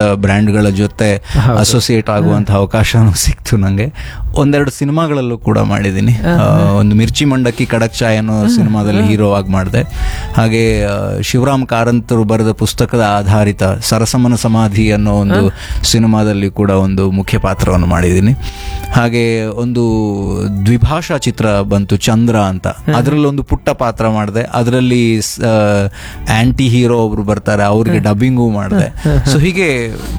ಬ್ರ್ಯಾಂಡ್ಗಳ ಜೊತೆ ಹೌದು. ಅಸೋಸಿಯೇಟ್ ಆಗುವಂತ ಅವಕಾಶನೂ ಸಿಕ್ತು ನಂಗೆ ಒಂದೆರಡು ಸಿನಿಮಾಗಳಲ್ಲೂ ಕೂಡ ಮಾಡಿದ್ದೀನಿ ಆ, ಒಂದು ಮಿರ್ಚಿ ಮಂಡಕ್ಕಿ ಕಡಕ್ ಚಾಯ್ ಅನ್ನೋ ಸಿನಿಮಾದಲ್ಲಿ ಹೀರೋ ಆಗಿ ಮಾಡಿದೆ ಹಾಗೆ ಆ, ಶಿವರಾಮ್ ಕಾರಂತರು ಬರೆದ ಪುಸ್ತಕದ ಆಧಾರಿತ ಸರಸಮನ ಸಮಾಧಿ ಅನ್ನೋ ಒಂದು ಸಿನಿಮಾದಲ್ಲಿ ಕೂಡ ಒಂದು ಮುಖ್ಯ ಪಾತ್ರವನ್ನು ಮಾಡಿದ್ದೀನಿ ಹಾಗೆ ಒಂದು ದ್ವಿಭಾಷಾ ಚಿತ್ರ ಬಂತು ಚಂದ್ರ ಅಂತ ಅದರಲ್ಲಿ ಒಂದು ಪುಟ್ಟ ಪಾತ್ರ ಮಾಡಿದೆ ಅದರಲ್ಲಿ ಆಂಟಿ ಹೀರೋ ಒಬ್ರು ಬರ್ತಾರೆ ಅವ್ರಿಗೆ ಡಬ್ಬಿಂಗು ಮಾಡಿದೆ ಸೊ ಹೀಗೆ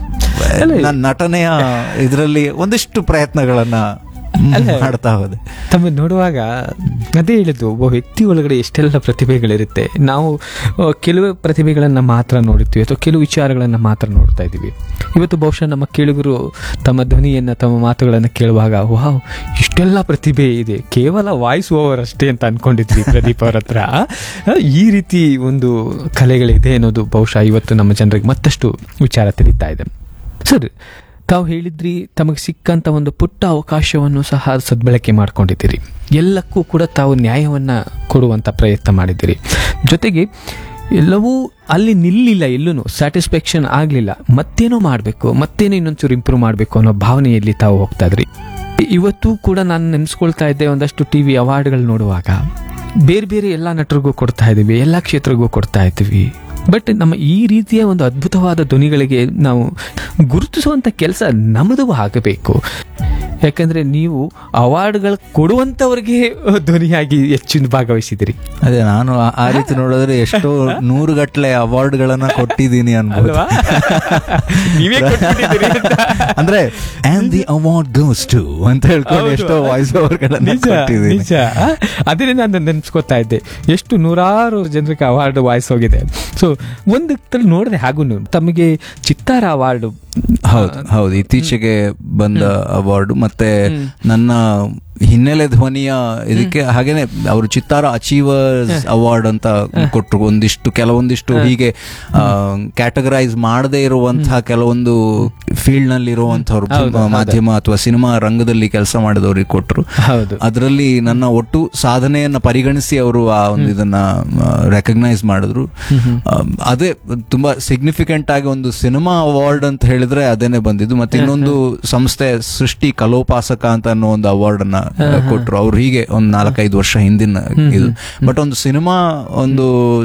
ನನ್ನ ನಟನೆಯ ಇದರಲ್ಲಿ ಒಂದಿಷ್ಟು ಪ್ರಯತ್ನಗಳನ್ನ ಮಾಡ್ತಾ ಹೋದೆ ತಮ್ಮ ನೋಡುವಾಗ ಅದೇ ಹೇಳಿದ್ದು ಒಬ್ಬ ವ್ಯಕ್ತಿ ಒಳಗಡೆ ಎಷ್ಟೆಲ್ಲ ಪ್ರತಿಭೆಗಳಿರುತ್ತೆ ನಾವು ಆ, ಕೆಲವು ಪ್ರತಿಭೆಗಳನ್ನು ಮಾತ್ರ ನೋಡುತ್ತೀವಿ ಅಥವಾ ಕೆಲವು ವಿಚಾರಗಳನ್ನು ಮಾತ್ರ ನೋಡ್ತಾ ಇದ್ದೀವಿ ಇವತ್ತು ಬಹುಶಃ ನಮ್ಮ ಕೇಳುಗರು ತಮ್ಮ ಧ್ವನಿಯನ್ನು ತಮ್ಮ ಮಾತುಗಳನ್ನು ಕೇಳುವಾಗ ವಾವ್ ಇಷ್ಟೆಲ್ಲ ಪ್ರತಿಭೆ ಇದೆ ಕೇವಲ ವಾಯ್ಸ್ ಓವರ್ ಅಷ್ಟೇ ಅಂತ ಅನ್ಕೊಂಡಿದ್ವಿ ಪ್ರದೀಪ್ ಅವ್ರ ಹತ್ರ ಆ, ಈ ರೀತಿ ಒಂದು ಕಲೆಗಳಿದೆ ಅನ್ನೋದು ಬಹುಶಃ ಇವತ್ತು ನಮ್ಮ ಜನರಿಗೆ ಮತ್ತಷ್ಟು ವಿಚಾರ ತಿಳಿತಾ ಇದೆ ಸರ್ ತಾವು ಹೇಳಿದ್ರಿ ತಮಗೆ ಸಿಕ್ಕಂತ ಒಂದು ಪುಟ್ಟ ಅವಕಾಶವನ್ನು ಸಹ ಸದ್ಬಳಕೆ ಮಾಡ್ಕೊಂಡಿದ್ದೀರಿ ಎಲ್ಲಕ್ಕೂ ಕೂಡ ತಾವು ನ್ಯಾಯವನ್ನು ಕೊಡುವಂಥ ಪ್ರಯತ್ನ ಮಾಡಿದ್ದೀರಿ ಜೊತೆಗೆ ಎಲ್ಲವೂ ಅಲ್ಲಿ ನಿಲ್ಲಿಲ್ಲ ಎಲ್ಲೂ ಸ್ಯಾಟಿಸ್ಫ್ಯಾಕ್ಷನ್ ಆಗಲಿಲ್ಲ ಮತ್ತೇನೋ ಮಾಡಬೇಕು ಮತ್ತೇನೋ ಇನ್ನೊಂಚೂರು ಇಂಪ್ರೂವ್ ಮಾಡಬೇಕು ಅನ್ನೋ ಭಾವನೆಯಲ್ಲಿ ತಾವು ಹೋಗ್ತಾ ಇದ್ರಿ ಇವತ್ತು ಕೂಡ ನಾನು ನೆನೆಸ್ಕೊಳ್ತಾ ಇದ್ದೆ ಒಂದಷ್ಟು ಟಿ ವಿ ಅವಾರ್ಡ್ಗಳು ನೋಡುವಾಗ ಬೇರೆ ಬೇರೆ ಎಲ್ಲ ನಟರಿಗೂ ಕೊಡ್ತಾ ಇದ್ದೀವಿ ಎಲ್ಲ ಕ್ಷೇತ್ರಕ್ಕೂ ಕೊಡ್ತಾ ಇದ್ದೀವಿ ಬಟ್ ನಮ್ಮ ಈ ರೀತಿಯ ಒಂದು ಅದ್ಭುತವಾದ ಧ್ವನಿಗಳಿಗೆ ನಾವು ಗುರುತಿಸುವಂಥ ಕೆಲಸ ನಮ್ಮದು ಆಗಬೇಕು ಯಾಕಂದ್ರೆ ನೀವು ಅವಾರ್ಡ್ಗಳು ಕೊಡುವಂಥವ್ರಿಗೆ ಧ್ವನಿಯಾಗಿ ಹೆಚ್ಚಿನ ಭಾಗವಹಿಸಿದಿರಿ ಅದೇ ನಾನು ಆ- ಆ ರೀತಿ ನೋಡಿದ್ರೆ ಎಷ್ಟೋ ನೂರು ಗಟ್ಟಲೆ ಅವಾರ್ಡ್ಗಳನ್ನ ಕೊಟ್ಟಿದ್ದೀನಿ ಅನ್ಬೋದು ಅಲ್ವಾ? ನೀವೇ ಕೊಟ್ಬಿಟ್ಟಿದ್ದೀರಿ ಅಂತ. ಅಂದ್ರೆ and the award goes to ಅಂತ ಹೇಳ್ಕೊಂಡು ಹೌದು. ಎಷ್ಟೋ ವಾಯ್ಸ್ ಓವರ್ಗಳನ್ನ ನಿಜ ಕೊಟ್ಟಿದ್ದೀನಿ ನಿಜ ಅದೇ ನಾನು ನೆನ್ಸ್ಕೊತಾ ಇದ್ದೆ ಎಷ್ಟು ನೂರಾರು ಜನರಿಗೆ ಅವಾರ್ಡ್ ವಾಯ್ಸ್ ಹೋಗಿದೆ ಸೊ ಒಂದು ನೋಡಿದೆ ಹಾಗೂ ತಮಗೆ ಚಿತ್ತಾರ ಅವಾರ್ಡ್ ಹೌದು ಹೌದು ಇತ್ತೀಚೆಗೆ ಬಂದ ಅವಾರ್ಡ್ ಮತ್ತೆ ನನ್ನ ಹಿನ್ನೆಲೆ ಧ್ವನಿಯ ಇದಕ್ಕೆ ಹಾಗೇನೆ ಅವರು ಚಿತ್ತಾರ ಅಚೀವರ್ಸ್ ಅವಾರ್ಡ್ ಅಂತ ಕೊಟ್ರು ಒಂದಿಷ್ಟು ಕೆಲವೊಂದಿಷ್ಟು ಹೀಗೆ ಕ್ಯಾಟಗರೈಸ್ ಮಾಡದೇ ಇರುವಂತಹ ಕೆಲವೊಂದು ಫೀಲ್ಡ್ ನಲ್ಲಿ ಇರುವಂತವ್ರು ಮಾಧ್ಯಮ ಅಥವಾ ಸಿನಿಮಾ ರಂಗದಲ್ಲಿ ಕೆಲಸ ಮಾಡಿದವ್ರಿಗೆ ಕೊಟ್ರು ಹೌದು ಅದರಲ್ಲಿ ನನ್ನ ಒಟ್ಟು ಸಾಧನೆಯನ್ನ ಪರಿಗಣಿಸಿ ಅವರು ಆ ಒಂದು ಇದನ್ನ ರೆಕಗ್ನೈಸ್ ಮಾಡಿದ್ರು ಆ, ಅದೇ ತುಂಬಾ ಸಿಗ್ನಿಫಿಕೆಂಟ್ ಆಗಿ ಒಂದು ಸಿನಿಮಾ ಅವಾರ್ಡ್ ಅಂತ ಹೇಳಿದ್ರೆ ಅದೇನೆ ಬಂದಿದ್ದು ಮತ್ತೆ ಇನ್ನೊಂದು ಸಂಸ್ಥೆ ಸೃಷ್ಟಿ ಕಲೋಪಾಸಕ ಅಂತ ಅನ್ನೋ ಒಂದು ಅವಾರ್ಡ್ ಅನ್ನ ಕೊಟ್ರು ಅವ್ರು ಹೀಗೆ ಒಂದು ನಾಲ್ಕೈದು ವರ್ಷ ಹಿಂದಿನ ಇದು ಬಟ್ ಒಂದು ಸಿನಿಮಾ ಒಂದು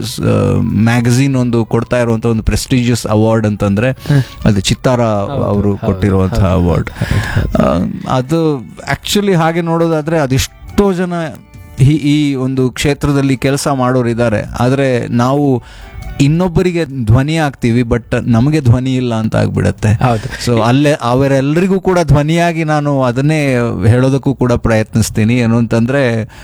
ಮ್ಯಾಗಝೀನ್ ಒಂದು ಕೊಡ್ತಾ ಇರುವಂತ ಒಂದು ಪ್ರೆಸ್ಟಿಜಿಯಸ್ ಅವಾರ್ಡ್ ಅಂತಂದ್ರೆ ಅದು ಚಿತ್ತಾರ ಅವರು ಕೊಟ್ಟಿರುವಂತಹ ಅವಾರ್ಡ್ ಅದು ಆಕ್ಚುಲಿ ಹಾಗೆ ನೋಡೋದಾದ್ರೆ ಅದೆಷ್ಟೋ ಜನ ಈ ಈ ಒಂದು ಕ್ಷೇತ್ರದಲ್ಲಿ ಕೆಲಸ ಮಾಡೋರು ಇದ್ದಾರೆ ಆದ್ರೆ ನಾವು ಇನ್ನೊಬ್ಬರಿಗೆ ಧ್ವನಿ ಆಗ್ತೀವಿ ಬಟ್ ನಮಗೆ ಧ್ವನಿ ಇಲ್ಲ ಅಂತ ಆಗ್ಬಿಡತ್ತೆ ಹೌದು ಸೊ ಅಲ್ಲೇ ಅವರೆಲ್ಲರಿಗೂ ಕೂಡ ಧ್ವನಿಯಾಗಿ ನಾನು ಅದನ್ನೇ ಹೇಳೋದಕ್ಕೂ ಕೂಡ ಪ್ರಯತ್ನಿಸ್ತೀನಿ ಏನು ಅಂತಂದ್ರೆ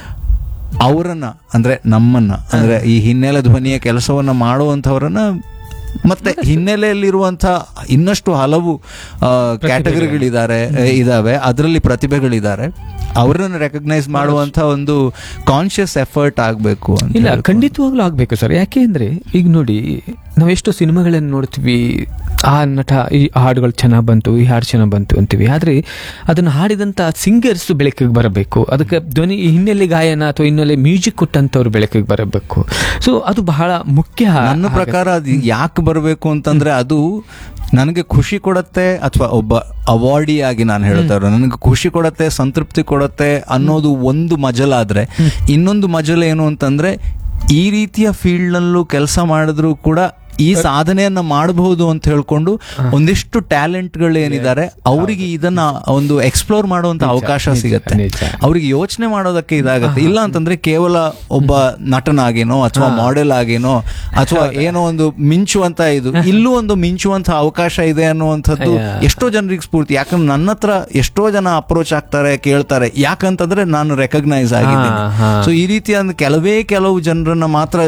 ಅವರನ್ನ ಅಂದ್ರೆ ನಮ್ಮನ್ನ ಅಂದ್ರೆ ಈ ಹಿನ್ನೆಲೆ ಧ್ವನಿಯ ಕೆಲಸವನ್ನ ಮಾಡುವಂಥವ್ರನ್ನ ಮತ್ತೆ ಹಿನ್ನೆಲೆಯಲ್ಲಿರುವಂಥ ಇನ್ನಷ್ಟು ಹಲವು ಕ್ಯಾಟಗರಿಗಳಿದ್ದಾರೆ ಇದಾವೆ ಅದರಲ್ಲಿ ಪ್ರತಿಭೆಗಳಿದ್ದಾರೆ ಅವರನ್ನು ರೆಕಗ್ನೈಸ್ ಮಾಡುವಂತ ಒಂದು ಕಾನ್ಶಿಯಸ್ ಎಫರ್ಟ್ ಆಗಬೇಕು ಅಂತ ಇಲ್ಲ ಹೇಳ್ಕೊಂಡು. ಖಂಡಿತವಾಗ್ಲೂ ಆಗ್ಬೇಕು ಸರ್ ಯಾಕೆ ಅಂದ್ರೆ ಈಗ ನೋಡಿ ನಾವೆಷ್ಟು ಸಿನಿಮಾಗಳನ್ನು ನೋಡ್ತೀವಿ ಆ ನಟ ಈ ಹಾಡುಗಳು ಚೆನ್ನಾಗಿ ಬಂತು ಈ ಹಾಡು ಚೆನ್ನಾಗಿ ಬಂತು ಅಂತೀವಿ ಆದ್ರೆ ಅದನ್ನು ಹಾಡಿದಂತ ಸಿಂಗರ್ಸ್ ಬೆಳಕಿಗೆ ಬರಬೇಕು ಅದಕ್ಕೆ ಧ್ವನಿ ಹಿನ್ನೆಲೆ ಗಾಯನ ಅಥವಾ ಹಿನ್ನೆಲೆ ಮ್ಯೂಸಿಕ್ ಕೊಟ್ಟಂತವ್ರು ಬೆಳಕಿಗೆ ಬರಬೇಕು ಸೊ ಅದು ಬಹಳ ಮುಖ್ಯ ನನ್ನ ಪ್ರಕಾರ ಅದು ಯಾಕೆ ಬರಬೇಕು ಅಂತಂದ್ರೆ ಅದು ನನಗೆ ಖುಷಿ ಕೊಡತ್ತೆ ಅಥವಾ ಒಬ್ಬ ಅವಾರ್ಡಿ ಆಗಿ ನಾನು ಹೇಳ್ತಾ ಇರೋದು ನನಗೆ ಖುಷಿ ಕೊಡತ್ತೆ ಸಂತೃಪ್ತಿ ಕೊಡತ್ತೆ ಅನ್ನೋದು ಒಂದು ಮಜಲಾದ್ರೆ ಇನ್ನೊಂದು ಮಜಲ್ ಏನು ಅಂತಂದ್ರೆ ಈ ರೀತಿಯ ಫೀಲ್ಡ್ ನಲ್ಲೂ ಕೆಲಸ ಮಾಡಿದ್ರು ಕೂಡ ಈ ಸಾಧನೆಯನ್ನ ಮಾಡಬಹುದು ಅಂತ ಹೇಳ್ಕೊಂಡು ಒಂದಿಷ್ಟು ಟ್ಯಾಲೆಂಟ್ಗಳು ಏನಿದ್ದಾರೆ ಅವರಿಗೆ ಇದನ್ನ ಒಂದು ಎಕ್ಸ್ಪ್ಲೋರ್ ಮಾಡುವಂತ ಅವಕಾಶ ನಿಜ, ಸಿಗತ್ತೆ ನಿಜ. ಅವ್ರಿಗೆ ಯೋಚನೆ ಮಾಡೋದಕ್ಕೆ ಇದಾಗತ್ತೆ ಇಲ್ಲ ಅಂತಂದ್ರೆ ಕೇವಲ ಒಬ್ಬ ನಟನಾಗೇನೋ ಅಥವಾ ಮಾಡೆಲ್ ಆಗೇನೋ ಅಥವಾ ಏನೋ ಒಂದು ಮಿಂಚುವಂತ ಇದು ಇಲ್ಲೂ ಒಂದು ಮಿಂಚುವಂತ ಅವಕಾಶ ಇದೆ ಅನ್ನುವಂಥದ್ದು ಅಯ್ಯ. ಎಷ್ಟೋ ಜನರಿಗೆ ಸ್ಫೂರ್ತಿ ಯಾಕಂದ್ರೆ ನನ್ನ ಹತ್ರ ಎಷ್ಟೋ ಜನ ಅಪ್ರೋಚ್ ಆಗ್ತಾರೆ ಕೇಳ್ತಾರೆ ಯಾಕಂತಂದ್ರೆ ನಾನು ರೆಕಗ್ನೈಸ್ ಆಗಿದ್ದೀನಿ ಹಾ, ಹಾ. ಸೊ ಈ ರೀತಿಯ ಒಂದು ಕೆಲವೇ ಕೆಲವು ಜನರನ್ನ ಮಾತ್ರ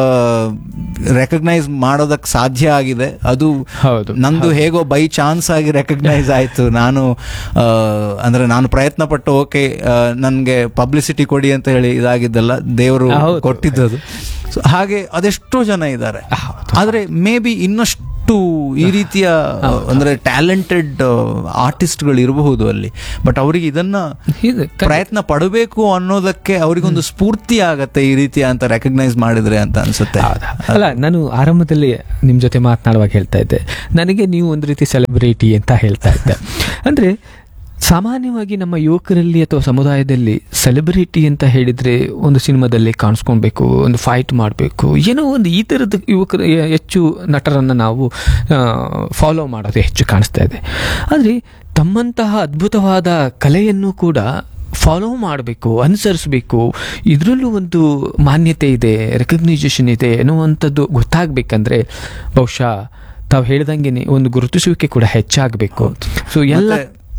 ರೆಕಗ್ನೈಸ್ ಮಾಡೋದಕ್ಕೆ ಸಾಧ್ಯ ಆಗಿದೆ ಅದು ಹೌದು, ನಂದು ಹೇಗೋ ಬೈ ಚಾನ್ಸ್ ಆಗಿ ರೆಕಗ್ನೈಸ್ ಆಯ್ತು ನಾನು ಆ, ಅಂದ್ರೆ ನಾನು ಪ್ರಯತ್ನ ಪಟ್ಟು ಓಕೆ ನನ್ಗೆ ಪಬ್ಲಿಸಿಟಿ ಕೊಡಿ ಅಂತ ಹೇಳಿ ಇದಾಗಿದ್ದಲ್ಲ ದೇವರು ಹೌದು. ಕೊಟ್ಟಿದ್ದದು So, ಹಾಗೆ ಅದೆಷ್ಟೋ ಜನ ಇದ್ದಾರೆ ಆದ್ರೆ ಮೇ ಬಿ ಇನ್ನಷ್ಟು ಈ ರೀತಿಯ ಅಂದ್ರೆ ಟ್ಯಾಲೆಂಟೆಡ್ ಆರ್ಟಿಸ್ಟ್ಗಳು ಇರಬಹುದು ಅಲ್ಲಿ ಬಟ್ ಅವರಿಗೆ ಇದನ್ನ ಇದು ಪ್ರಯತ್ನ ಪಡಬೇಕು ಅನ್ನೋದಕ್ಕೆ ಅವರಿಗೊಂದು ಸ್ಫೂರ್ತಿ ಆಗತ್ತೆ ಈ ರೀತಿ ಅಂತ ರೆಕಗ್ನೈಸ್ ಮಾಡಿದ್ರೆ ಅಂತ ಅನ್ಸುತ್ತೆ ಹೌದಾ? ಅಲ್ಲ ನಾನು ಆರಂಭದಲ್ಲಿ ನಿಮ್ ಜೊತೆ ಮಾತನಾಡುವಾಗ ಹೇಳ್ತಾ ಇದ್ದೆ ನನಗೆ ನೀವು ಒಂದು ರೀತಿ ಸೆಲೆಬ್ರಿಟಿ ಅಂತ ಹೇಳ್ತಾ ಇದ್ದೆ ಅಂದ್ರೆ ಸಾಮಾನ್ಯವಾಗಿ ನಮ್ಮ ಯುವಕರಲ್ಲಿ ಅಥವಾ ಸಮುದಾಯದಲ್ಲಿ ಸೆಲೆಬ್ರಿಟಿ ಅಂತ ಹೇಳಿದ್ರೆ ಒಂದು ಸಿನಿಮಾದಲ್ಲಿ ಕಾಣಿಸ್ಕೊಳ್ಬೇಕು ಒಂದು ಫೈಟ್ ಮಾಡಬೇಕು ಏನೋ ಒಂದು ಈ ಥರದ ಯುವಕರು ಎ- ಹೆಚ್ಚು ನಟರನ್ನು ನಾವು ಫಾಲೋ ಮಾಡೋದು ಹೆಚ್ಚು ಕಾಣಿಸ್ತಾ ಇದೆ ಆದರೆ ತಮ್ಮಂತಹ ಅದ್ಭುತವಾದ ಕಲೆಯನ್ನು ಕೂಡ ಫಾಲೋ ಮಾಡಬೇಕು ಅನುಸರಿಸಬೇಕು ಇದರಲ್ಲೂ ಒಂದು ಮಾನ್ಯತೆ ಇದೆ ರೆಕಗ್ನೈಸೇಷನ್ ಇದೆ ಅನ್ನುವಂಥದ್ದು ಗೊತ್ತಾಗಬೇಕಂದ್ರೆ ಬಹುಶಃ ತಾವು ಹೇಳ್ದಂಗೆ ಒಂದು ಗುರುತಿಸುವಿಕೆ ಕೂಡ ಹೆಚ್ಚಾಗಬೇಕು ಸೊ ಎಲ್ಲ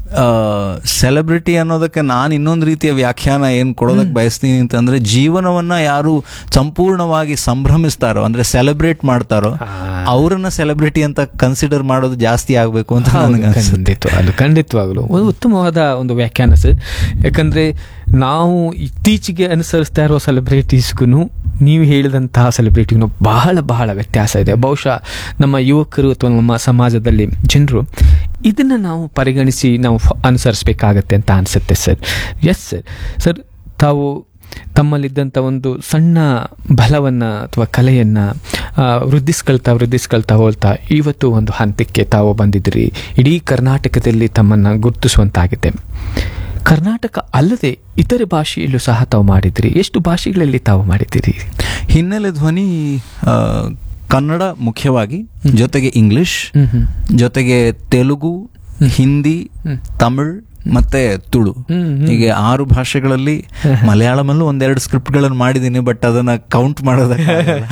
ಸೆಲೆಬ್ರಿಟಿ ಅನ್ನೋದಕ್ಕೆ ನಾನು ಇನ್ನೊಂದು ರೀತಿಯ ವ್ಯಾಖ್ಯಾನ ಏನ್ ಕೊಡೋದಕ್ಕೆ ಬಯಸ್ತೀನಿ ಅಂತಂದ್ರೆ ಜೀವನವನ್ನ ಯಾರು ಸಂಪೂರ್ಣವಾಗಿ ಸಂಭ್ರಮಿಸ್ತಾರೋ ಅಂದ್ರೆ ಸೆಲೆಬ್ರೇಟ್ ಮಾಡ್ತಾರೋ ಅವರನ್ನ ಸೆಲೆಬ್ರಿಟಿ ಅಂತ ಕನ್ಸಿಡರ್ ಮಾಡೋದು ಜಾಸ್ತಿ ಆಗ್ಬೇಕು ಅಂತ ನನಗೆ ಅನ್ಸುತ್ತೆ ಖಂಡಿತ ಅದು ಖಂಡಿತವಾಗಲು ಒಂದು ಉತ್ತಮವಾದ ಒಂದು ವ್ಯಾಖ್ಯಾನ ಸರ್ ಯಾಕಂದ್ರೆ ನಾವು ಇತ್ತೀಚೆಗೆ ಅನುಸರಿಸ್ತಾ ಇರೋ ಸೆಲೆಬ್ರಿಟೀಸ್ಗೂ ನೀವು ಹೇಳಿದಂತಹ ಸೆಲೆಬ್ರಿಟಿಗೂ ಬಹಳ ಬಹಳ ವ್ಯತ್ಯಾಸ ಇದೆ ಬಹುಶಃ ನಮ್ಮ ಯುವಕರು ಅಥವಾ ನಮ್ಮ ಸಮಾಜದಲ್ಲಿ ಜನರು ಇದನ್ನ ನಾವು ಪರಿಗಣಿಸಿ ನಾವು ಫ- ಅನುಸರಿಸಬೇಕಾಗತ್ತೆ ಅಂತ ಅನಿಸುತ್ತೆ ಸರ್ ಎಸ್ ಸರ್ ಸರ್ ತಾವು ತಮ್ಮಲ್ಲಿದ್ದಂಥ ಒಂದು ಸಣ್ಣ ಬಲವನ್ನು ಅಥವಾ ಕಲೆಯನ್ನು ವೃದ್ಧಿಸ್ಕೊಳ್ತಾ ವೃದ್ಧಿಸ್ಕೊಳ್ತಾ ಹೋಗ್ತಾ ಇವತ್ತು ಒಂದು ಹಂತಕ್ಕೆ ತಾವು ಬಂದಿದ್ದೀರಿ ಇಡೀ ಕರ್ನಾಟಕದಲ್ಲಿ ತಮ್ಮನ್ನು ಗುರುತಿಸುವಂತಾಗಿದೆ ಕರ್ನಾಟಕ ಅಲ್ಲದೆ ಇತರೆ ಭಾಷೆಯಲ್ಲೂ ಸಹ ತಾವು ಮಾಡಿದಿರಿ ಎಷ್ಟು ಭಾಷೆಗಳಲ್ಲಿ ತಾವು ಮಾಡಿದ್ದೀರಿ ಹಿನ್ನೆಲೆ ಧ್ವನಿ ಆ, ಕನ್ನಡ ಮುಖ್ಯವಾಗಿ ಜೊತೆಗೆ ಇಂಗ್ಲಿಷ್ ಹ್ಮ್ ಹ್ಮ್. ಜೊತೆಗೆ ತೆಲುಗು ಹಿಂದಿ ತಮಿಳ್ ಮತ್ತೆ ತುಳು ಹ್ಮ್, ಹ್ಮ್. ಹೀಗೆ ಆರು ಭಾಷೆಗಳಲ್ಲಿ ಮಲಯಾಳಮಲ್ಲೂ ಒಂದೆರಡು ಸ್ಕ್ರಿಪ್ಟ್ಗಳನ್ನು ಮಾಡಿದ್ದೀನಿ ಬಟ್ ಅದನ್ನ ಕೌಂಟ್ ಮಾಡೋದಕ್ಕೆ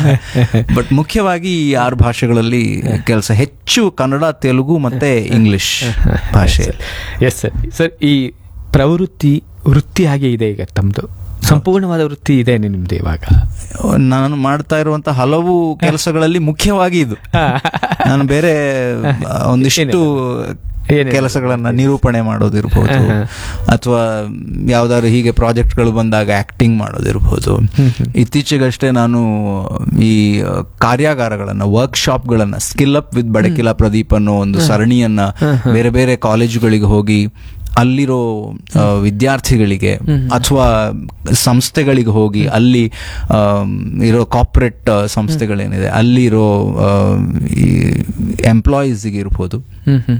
ಬಟ್ ಮುಖ್ಯವಾಗಿ ಈ ಆರು ಭಾಷೆಗಳಲ್ಲಿ ಕೆಲಸ ಹೆಚ್ಚು ಕನ್ನಡ ತೆಲುಗು ಮತ್ತೆ ಇಂಗ್ಲಿಷ್ ಭಾಷೆ ಎಸ್ ಸರ್ ಸರ್ ಈ ಪ್ರವೃತ್ತಿ ವೃತ್ತಿಯಾಗಿ ಇದೆ ಈಗ ತಮ್ಮದು ಸಂಪೂರ್ಣವಾದ ವೃತ್ತಿ ಇದೆ ನಿಮ್ಮದು ಇವಾಗ ನಾನು ಮಾಡ್ತಾ ಇರುವಂತ ಹಲವು ಕೆಲಸಗಳಲ್ಲಿ ಮುಖ್ಯವಾಗಿ ಇದು ನಾನು ಬೇರೆ ಆ, ಒಂದಿಷ್ಟು ಏನಿಲ್ಲ. ಕೆಲಸಗಳನ್ನ ನಿರೂಪಣೆ ಮಾಡೋದಿರ್ಬೋದು ಅಥವಾ ಯಾವ್ದಾದ್ರು ಹೀಗೆ ಪ್ರಾಜೆಕ್ಟ್ಗಳು ಬಂದಾಗ ಆಕ್ಟಿಂಗ್ ಮಾಡೋದಿರ್ಬೋದು ಇತ್ತೀಚೆಗಷ್ಟೇ ನಾನು ಈ ಆ, ಕಾರ್ಯಾಗಾರಗಳನ್ನ ವರ್ಕ್ಶಾಪ್ಗಳನ್ನ skill up with Badakila Pradeep ಅನ್ನೋ ಒಂದು ಸರಣಿಯನ್ನ ಬೇರೆ ಬೇರೆ ಕಾಲೇಜುಗಳಿಗೆ ಹೋಗಿ ಅಲ್ಲಿರೋ ಆ, ವಿದ್ಯಾರ್ಥಿಗಳಿಗೆ ಅಥವಾ ಸಂಸ್ಥೆಗಳಿಗೆ ಹೋಗಿ ಅಲ್ಲಿ ಆಮ್, ಇರೋ ಕಾರ್ಪೊರೇಟ್ ಸಂಸ್ಥೆಗಳೇನಿದೆ ಅಲ್ಲಿರೋ ಆ, ಈ ಎಂಪ್ಲಾಯೀಸ್ಗೆ ಇರ್ಬೋದು ಹ್ಮ್ ಹ್ಮ್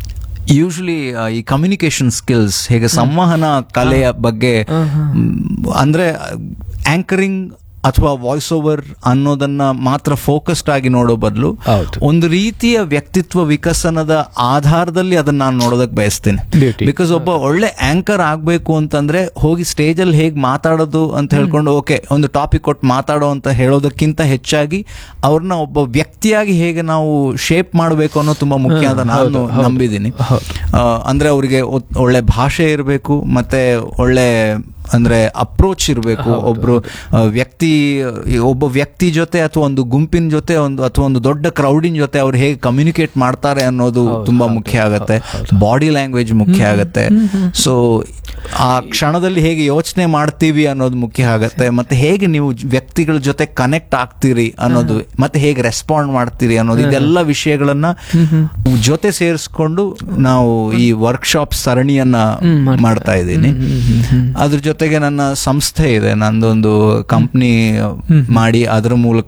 ಯೂಶಲಿ ಈ ಕಮ್ಯುನಿಕೇಶನ್ ಸ್ಕಿಲ್ಸ್ ಹೇಗೆ ಸಂವಹನ ಕಲೆಯ ಬಗ್ಗೆ ಮ್, ಅಂದ್ರೆ ಆಂಕರಿಂಗ್ ಅಥವಾ ವಾಯ್ಸ್ ಓವರ್ ಅನ್ನೋದನ್ನ ಮಾತ್ರ ಫೋಕಸ್ಡ್ ಆಗಿ ನೋಡೋ ಬದಲು ಹೌದು. ಒಂದು ರೀತಿಯ ವ್ಯಕ್ತಿತ್ವ ವಿಕಸನದ ಆಧಾರದಲ್ಲಿ ಅದನ್ನ ನಾನು ನೋಡೋದಕ್ಕೆ ಬಯಸ್ತೇನೆ Beauty. ಬಿಕಾಸ್ ಒಬ್ಬ ಒಳ್ಳೆ ಆಂಕರ್ ಆಗ್ಬೇಕು ಅಂತಂದ್ರೆ ಹೋಗಿ ಸ್ಟೇಜ್ ಅಲ್ಲಿ ಹೇಗೆ ಮಾತಾಡೋದು ಅಂತ ಹೇಳ್ಕೊಂಡು ಓಕೆ ಒಂದು ಟಾಪಿಕ್ ಕೊಟ್ಟು ಮಾತಾಡೋ ಅಂತ ಹೇಳೋದಕ್ಕಿಂತ ಹೆಚ್ಚಾಗಿ ಅವ್ರನ್ನ ಒಬ್ಬ ವ್ಯಕ್ತಿಯಾಗಿ ಹೇಗೆ ನಾವು ಶೇಪ್ ಮಾಡಬೇಕು ಅನ್ನೋ ತುಂಬಾ ಮುಖ್ಯ ಅಂತ ನಾನು ನಂಬಿದ್ದೀನಿ ಆ, ಅಂದ್ರೆ ಅವರಿಗೆ ಒಳ್ಳೆ ಭಾಷೆ ಇರಬೇಕು ಮತ್ತೆ ಒಳ್ಳೆ ಅಂದ್ರೆ ಅಪ್ರೋಚ್ ಇರಬೇಕು ಒಬ್ರು ಆ, ವ್ಯಕ್ತಿ ಈ ಒಬ್ಬ ವ್ಯಕ್ತಿ ಜೊತೆ ಅಥವಾ ಒಂದು ಗುಂಪಿನ ಜೊತೆ ಒಂದು ಅಥವಾ ಒಂದು ದೊಡ್ಡ ಕ್ರೌಡಿನ ಜೊತೆ ಅವ್ರು ಹೇಗೆ ಕಮ್ಯುನಿಕೇಟ್ ಮಾಡ್ತಾರೆ ಅನ್ನೋದು ತುಂಬಾ ಮುಖ್ಯ ಆಗತ್ತೆ ಬಾಡಿ ಲ್ಯಾಂಗ್ವೇಜ್ ಮುಖ್ಯ ಆಗತ್ತೆ ಸೊ ಆ ಕ್ಷಣದಲ್ಲಿ ಹೇಗೆ ಯೋಚನೆ ಮಾಡ್ತೀವಿ ಅನ್ನೋದು ಮುಖ್ಯ ಆಗತ್ತೆ ಮತ್ತೆ ಹೇಗೆ ನೀವು ಜ- ವ್ಯಕ್ತಿಗಳ ಜೊತೆ ಕನೆಕ್ಟ್ ಆಗ್ತೀರಿ ಅನ್ನೋದು ಮತ್ತೆ ಹೇಗೆ ರೆಸ್ಪಾಂಡ್ ಮಾಡ್ತೀರಿ ಅನ್ನೋದು ಇದೆಲ್ಲ ವಿಷಯಗಳನ್ನ ಜೊತೆ ಸೇರಿಸ್ಕೊಂಡು ನಾವು ಈ ವರ್ಕ್ಶಾಪ್ ಸರಣಿಯನ್ನ ಮಾಡ್ತಾ ಇದ್ದೀನಿ ಅದ್ರ ಜೊತೆಗೆ ನನ್ನ ಸಂಸ್ಥೆ ಇದೆ ನಂದೊಂದು ಕಂಪ್ನಿ ಮಾಡಿ ಅದರ ಮೂಲಕ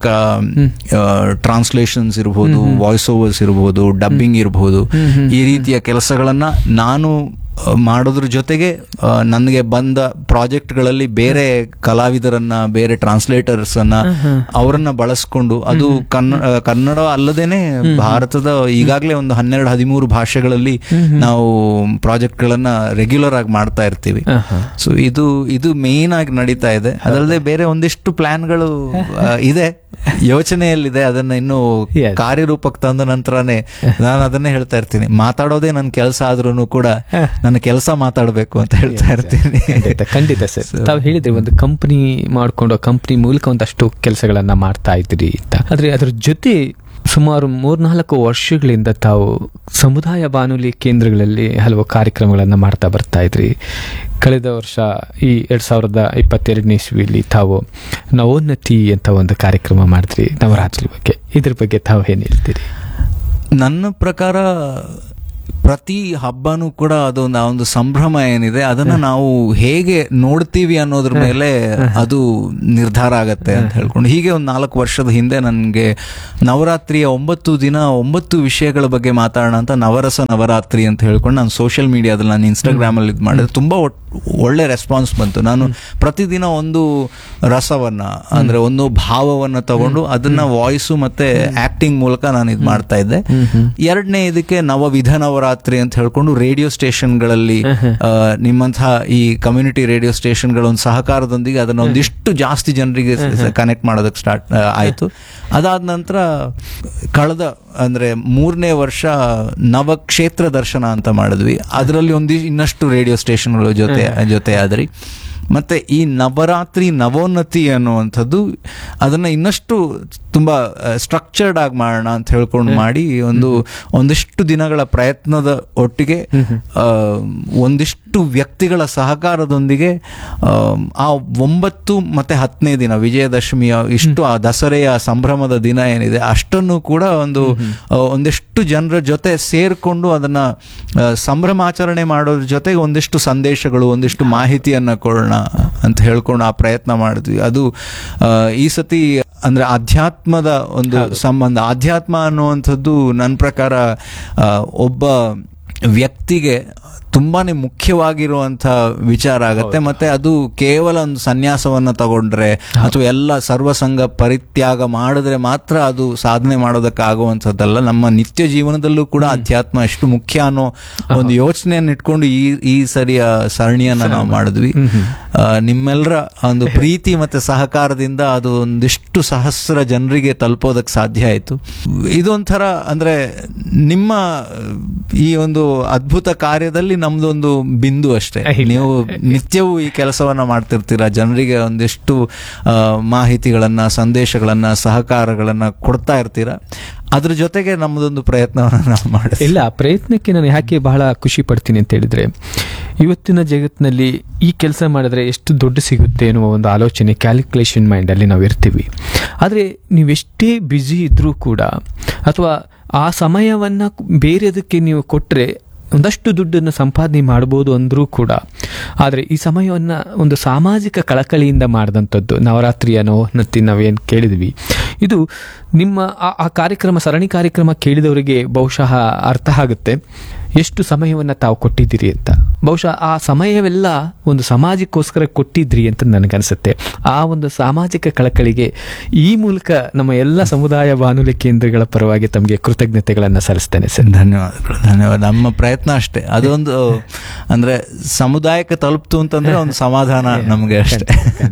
ಟ್ರಾನ್ಸ್ಲೇಷನ್ಸ್ ಇರಬಹುದು ವಾಯ್ಸ್ ಓವರ್ಸ್ ಇರಬಹುದು ಡಬ್ಬಿಂಗ್ ಇರಬಹುದು ಈ ರೀತಿಯ ಕೆಲಸಗಳನ್ನ ನಾನು ಆ, ಮಾಡೋದ್ರ ಜೊತೆಗೆ ಆ, ನನಗೆ ಬಂದ ಪ್ರಾಜೆಕ್ಟ್ಗಳಲ್ಲಿ ಬೇರೆ ಕಲಾವಿದರನ್ನ ಬೇರೆ ಟ್ರಾನ್ಸ್ಲೇಟರ್ಸ್ ಅನ್ನ ಅವರನ್ನ ಬಳಸ್ಕೊಂಡು ಅದು ಕನ್ನಡ ಕನ್ನಡ ಅಲ್ಲದೇನೆ ಭಾರತದ ಈಗಾಗಲೇ ಒಂದು ಹನ್ನೆರಡು ಹದಿಮೂರು ಭಾಷೆಗಳಲ್ಲಿ ನಾವು ಪ್ರಾಜೆಕ್ಟ್ಗಳನ್ನ ರೆಗ್ಯುಲರ್ ಆಗಿ ಮಾಡ್ತಾ ಇರ್ತೀವಿ ಸೊ ಇದು ಇದು ಮೇನ್ ಆಗಿ ನಡೀತಾ ಇದೆ ಅದಲ್ಲದೆ ಬೇರೆ ಒಂದಿಷ್ಟು ಪ್ಲಾನ್ಗಳು ಆ, ಇದೆ ಯೋಚನೆಯಲ್ಲಿದೆ ಅದನ್ನ ಇನ್ನು Yes. ಕಾರ್ಯರೂಪಕ್ಕೆ ತಂದ ನಂತರನೇ ನಾನು ಅದನ್ನೇ ಹೇಳ್ತಾ ಇರ್ತೀನಿ ಮಾತಾಡೋದೇ ನನ್ನ ಕೆಲಸ ಆದ್ರೂ ಕೂಡ ನನ್ನ ಕೆಲಸ ಮಾತಾಡಬೇಕು ಅಂತ ಹೇಳ್ತಾ ಇರ್ತೀನಿ ಖಂಡಿತ ಖಂಡಿತ ಸರ್ ತಾವು ಹೇಳಿದ್ರಿ ಒಂದು ಕಂಪನಿ ಮಾಡ್ಕೊಂಡು ಕಂಪನಿ ಮೂಲಕ ಒಂದಷ್ಟು ಕೆಲಸಗಳನ್ನ ಮಾಡ್ತಾ ಇದ್ರಿ ಅಂತ ಆದ್ರೆ ಅದ್ರ ಜೊತೆ ಸುಮಾರು ಮೂರ್ನಾಲ್ಕು ವರ್ಷಗಳಿಂದ ತಾವು ಸಮುದಾಯ ಬಾನುಲಿ ಕೇಂದ್ರಗಳಲ್ಲಿ ಹಲವು ಕಾರ್ಯಕ್ರಮಗಳನ್ನು ಮಾಡ್ತಾ ಬರ್ತಾ ಇದ್ರಿ ಕಳೆದ ವರ್ಷ ಈ ಎರಡು ಸಾವಿರದ ಇಪ್ಪತ್ತೆರಡನೇ ಇಸ್ವಿಯಲ್ಲಿ ತಾವು ನವೋನ್ನತಿ ಅಂತ ಒಂದು ಕಾರ್ಯಕ್ರಮ ಮಾಡಿದ್ರಿ ನವರಾತ್ರಿ ಬಗ್ಗೆ ಇದ್ರ ಬಗ್ಗೆ ತಾವು ಏನು ಹೇಳ್ತೀರಿ ನನ್ನ ಪ್ರಕಾರ ಪ್ರತಿ ಹಬ್ಬನೂ ಕೂಡ ಅದೊಂದು ಆ ಒಂದು ಸಂಭ್ರಮ ಏನಿದೆ ಅದನ್ನ ನಾವು ಹೇಗೆ ನೋಡ್ತೀವಿ ಅನ್ನೋದ್ರ ಮೇಲೆ ಅದು ನಿರ್ಧಾರ ಆಗತ್ತೆ ಅಂತ ಹೇಳ್ಕೊಂಡು ಹೀಗೆ ಒಂದು ನಾಲ್ಕು ವರ್ಷದ ಹಿಂದೆ ನನಗೆ ನವರಾತ್ರಿಯ ಒಂಬತ್ತು ದಿನ ಒಂಬತ್ತು ವಿಷಯಗಳ ಬಗ್ಗೆ ಮಾತಾಡೋಣ ಅಂತ ನವರಸ ನವರಾತ್ರಿ ಅಂತ ಹೇಳ್ಕೊಂಡು ನಾನು ಸೋಷಿಯಲ್ ಮೀಡಿಯಾದಲ್ಲಿ ನಾನು ಇನ್ಸ್ಟಾಗ್ರಾಮ್ ಅಲ್ಲಿ ಇದು ಮಾಡಿದ್ರೆ ತುಂಬಾ ಒಟ್- ಒಳ್ಳೆ ರೆಸ್ಪಾನ್ಸ್ ಬಂತು ನಾನು ಪ್ರತಿದಿನ ಒಂದು ರಸವನ್ನ ಅಂದ್ರೆ ಒಂದು ಭಾವವನ್ನ ತಗೊಂಡು ಅದನ್ನ ವಾಯ್ಸು ಮತ್ತೆ ಆಕ್ಟಿಂಗ್ ಮೂಲಕ ನಾನು ಇದು ಮಾಡ್ತಾ ಇದ್ದೆ ಎರಡನೇ ಇದಕ್ಕೆ ನವವಿಧ ನವರಾತ್ರಿ ಅಂತ ಹೇಳ್ಕೊಂಡು ರೇಡಿಯೋ ಸ್ಟೇಷನ್ಗಳಲ್ಲಿ ಆ, ನಿಮ್ಮಂತಹ ಈ ಕಮ್ಯುನಿಟಿ ರೇಡಿಯೋ ಸ್ಟೇಷನ್ಗಳ ಒಂದು ಸಹಕಾರದೊಂದಿಗೆ ಅದನ್ನ ಒಂದಿಷ್ಟು ಜಾಸ್ತಿ ಜನರಿಗೆ ಕನೆಕ್ಟ್ ಮಾಡೋದಕ್ಕೆ ಸ್ಟಾರ್ಟ್ ಆಯ್ತು ಅದಾದ ನಂತರ ಕಳೆದ ಅಂದ್ರೆ ಮೂರನೇ ವರ್ಷ ನವಕ್ಷೇತ್ರ ದರ್ಶನ ಅಂತ ಮಾಡಿದ್ವಿ ಅದರಲ್ಲಿ ಒಂದು ಇನ್ನಷ್ಟು ರೇಡಿಯೋ ಸ್ಟೇಷನ್ಗಳು ಜೊತೆ ಜೊತೆ ಆದ್ರಿ ಮತ್ತೆ ಈ ನವರಾತ್ರಿ ನವೋನ್ನತಿ ಅನ್ನುವಂಥದ್ದು ಅದನ್ನ ಇನ್ನಷ್ಟು ತುಂಬಾ ಸ್ಟ್ರಕ್ಚರ್ಡ್ ಆಗಿ ಮಾಡೋಣ ಅಂತ ಹೇಳ್ಕೊಂಡು ಮಾಡಿ ಒಂದು ಒಂದಿಷ್ಟು ದಿನಗಳ ಪ್ರಯತ್ನದ ಒಟ್ಟಿಗೆ ಆ, ಒಂದಿಷ್ಟು ವ್ಯಕ್ತಿಗಳ ಸಹಕಾರದೊಂದಿಗೆ ಆ, ಆ ಒಂಬತ್ತು ಮತ್ತೆ ಹತ್ತನೇ ದಿನ ವಿಜಯದಶಮಿಯ ಇಷ್ಟು ಆ ದಸರೆಯ ಸಂಭ್ರಮದ ದಿನ ಏನಿದೆ ಅಷ್ಟನ್ನು ಕೂಡ ಒಂದು ಆ, ಒಂದಿಷ್ಟು ಜನರ ಜೊತೆ ಸೇರ್ಕೊಂಡು ಅದನ್ನ ಆ, ಸಂಭ್ರಮಾಚರಣೆ ಮಾಡೋದ್ರ ಜೊತೆಗೆ ಒಂದಿಷ್ಟು ಸಂದೇಶಗಳು ಒಂದಿಷ್ಟು ಮಾಹಿತಿಯನ್ನ ಕೊಡೋಣ ಅಂತ ಹೇಳ್ಕೊಂಡು ಆ ಪ್ರಯತ್ನ ಮಾಡಿದ್ವಿ ಅದು ಆ, ಈ ಸತಿ ಅಂದ್ರೆ ಅಧ್ಯಾತ್ಮದ ಒಂದು ಸಂಬಂಧ ಅಧ್ಯಾತ್ಮ ಅನ್ನುವಂಥದ್ದು ನನ್ನ ಪ್ರಕಾರ ಆ, ಒಬ್ಬ ವ್ಯಕ್ತಿಗೆ ತುಂಬಾನೇ ಮುಖ್ಯವಾಗಿರುವಂತ ವಿಚಾರ ಆಗತ್ತೆ ಮತ್ತೆ ಅದು ಕೇವಲ ಒಂದು ಸನ್ಯಾಸವನ್ನ ತಗೊಂಡ್ರೆ ಅಥವಾ ಎಲ್ಲ ಸರ್ವಸಂಗ ಪರಿತ್ಯಾಗ ಮಾಡಿದ್ರೆ ಮಾತ್ರ ಅದು ಸಾಧನೆ ಮಾಡೋದಕ್ಕಾಗುವಂಥದ್ದಲ್ಲ ನಮ್ಮ ನಿತ್ಯ ಜೀವನದಲ್ಲೂ ಕೂಡ ಅಧ್ಯಾತ್ಮ ಎಷ್ಟು ಮುಖ್ಯ ಅನ್ನೋ ಒಂದು ಯೋಚನೆಯನ್ನು ಇಟ್ಕೊಂಡು ಈ ಈ ಸರಿಯ ಸರಣಿಯನ್ನ ನಾವು ಮಾಡಿದ್ವಿ ಆ, ನಿಮ್ಮೆಲ್ಲರ ಒಂದು ಪ್ರೀತಿ ಮತ್ತೆ ಸಹಕಾರದಿಂದ ಅದು ಒಂದಿಷ್ಟು ಸಹಸ್ರ ಜನರಿಗೆ ತಲುಪೋದಕ್ಕೆ ಸಾಧ್ಯ ಆಯ್ತು ಇದೊಂಥರ ಅಂದ್ರೆ ನಿಮ್ಮ ಈ ಒಂದು ಅದ್ಭುತ ಕಾರ್ಯದಲ್ಲಿ ನಮ್ದೊಂದು ಬಿಂದು ಅಷ್ಟೇ ನೀವು ನಿತ್ಯವೂ ಈ ಕೆಲಸವನ್ನ ಮಾಡ್ತಿರ್ತೀರಾ ಜನರಿಗೆ ಒಂದಿಷ್ಟು ಆ, ಮಾಹಿತಿಗಳನ್ನ ಸಂದೇಶಗಳನ್ನ ಸಹಕಾರಗಳನ್ನ ಕೊಡ್ತಾ ಇರ್ತೀರಾ ಅದ್ರ ಜೊತೆಗೆ ನಮ್ಮದೊಂದು ಪ್ರಯತ್ನವನ್ನ ನಾವು ಮಾಡಿದ್ವಿ ಇಲ್ಲ ಆ ಪ್ರಯತ್ನಕ್ಕೆ ನಾನು ಯಾಕೆ ಬಹಳ ಖುಷಿ ಪಡ್ತೀನಿ ಅಂತ ಹೇಳಿದ್ರೆ ಇವತ್ತಿನ ಜಗತ್ತಿನಲ್ಲಿ ಈ ಕೆಲಸ ಮಾಡಿದ್ರೆ ಎಷ್ಟು ದುಡ್ಡು ಸಿಗುತ್ತೆ ಎನ್ನುವ ಒಂದು ಆಲೋಚನೆ ಕ್ಯಾಲ್ಕುಲೇಷನ್ ಮೈಂಡಲ್ಲಿ ನಾವು ಇರ್ತೀವಿ ಆದರೆ ನೀವೆಷ್ಟೇ ಬ್ಯುಸಿ ಇದ್ರೂ ಕೂಡ ಅಥವಾ ಆ ಸಮಯವನ್ನು ಬೇರೆದಕ್ಕೆ ನೀವು ಕೊಟ್ಟರೆ ಒಂದಷ್ಟು ದುಡ್ಡನ್ನು ಸಂಪಾದನೆ ಮಾಡ್ಬೋದು ಅಂದರೂ ಕೂಡ ಆದರೆ ಈ ಸಮಯವನ್ನು ಒಂದು ಸಾಮಾಜಿಕ ಕಳಕಳಿಯಿಂದ ಮಾಡಿದಂಥದ್ದು ನವರಾತ್ರಿಯ ನವೋನ್ನತಿ ನಾವೇನು ಕೇಳಿದ್ವಿ ಇದು ನಿಮ್ಮ ಆ- ಆ ಕಾರ್ಯಕ್ರಮ ಸರಣಿ ಕಾರ್ಯಕ್ರಮ ಕೇಳಿದವರಿಗೆ ಬಹುಶಃ ಅರ್ಥ ಆಗುತ್ತೆ ಎಷ್ಟು ಸಮಯವನ್ನು ತಾವು ಕೊಟ್ಟಿದ್ದೀರಿ ಅಂತ ಬಹುಶಃ ಆ ಸಮಯವೆಲ್ಲ ಒಂದು ಸಮಾಜಕ್ಕೋಸ್ಕರ ಕೊಟ್ಟಿದ್ರಿ ಅಂತ ನನಗನ್ಸುತ್ತೆ ಆ ಒಂದು ಸಾಮಾಜಿಕ ಕಳಕಳಿಗೆ ಈ ಮೂಲಕ ನಮ್ಮ ಎಲ್ಲ ಸಮುದಾಯ ಬಾನುಲಿ ಕೇಂದ್ರಗಳ ಪರವಾಗಿ ತಮಗೆ ಕೃತಜ್ಞತೆಗಳನ್ನು ಸಲ್ಲಿಸ್ತೇನೆ ಸರ್ ಧನ್ಯವಾದಗಳು ಧನ್ಯವಾದ ನಮ್ಮ ಪ್ರಯತ್ನ ಅಷ್ಟೇ ಅದೊಂದು ಅಂದ್ರೆ ಸಮುದಾಯಕ್ಕೆ ತಲುಪ್ತು ಅಂತಂದ್ರೆ ಒಂದು ಸಮಾಧಾನ ನಮ್ಗೆ ಅಷ್ಟೇ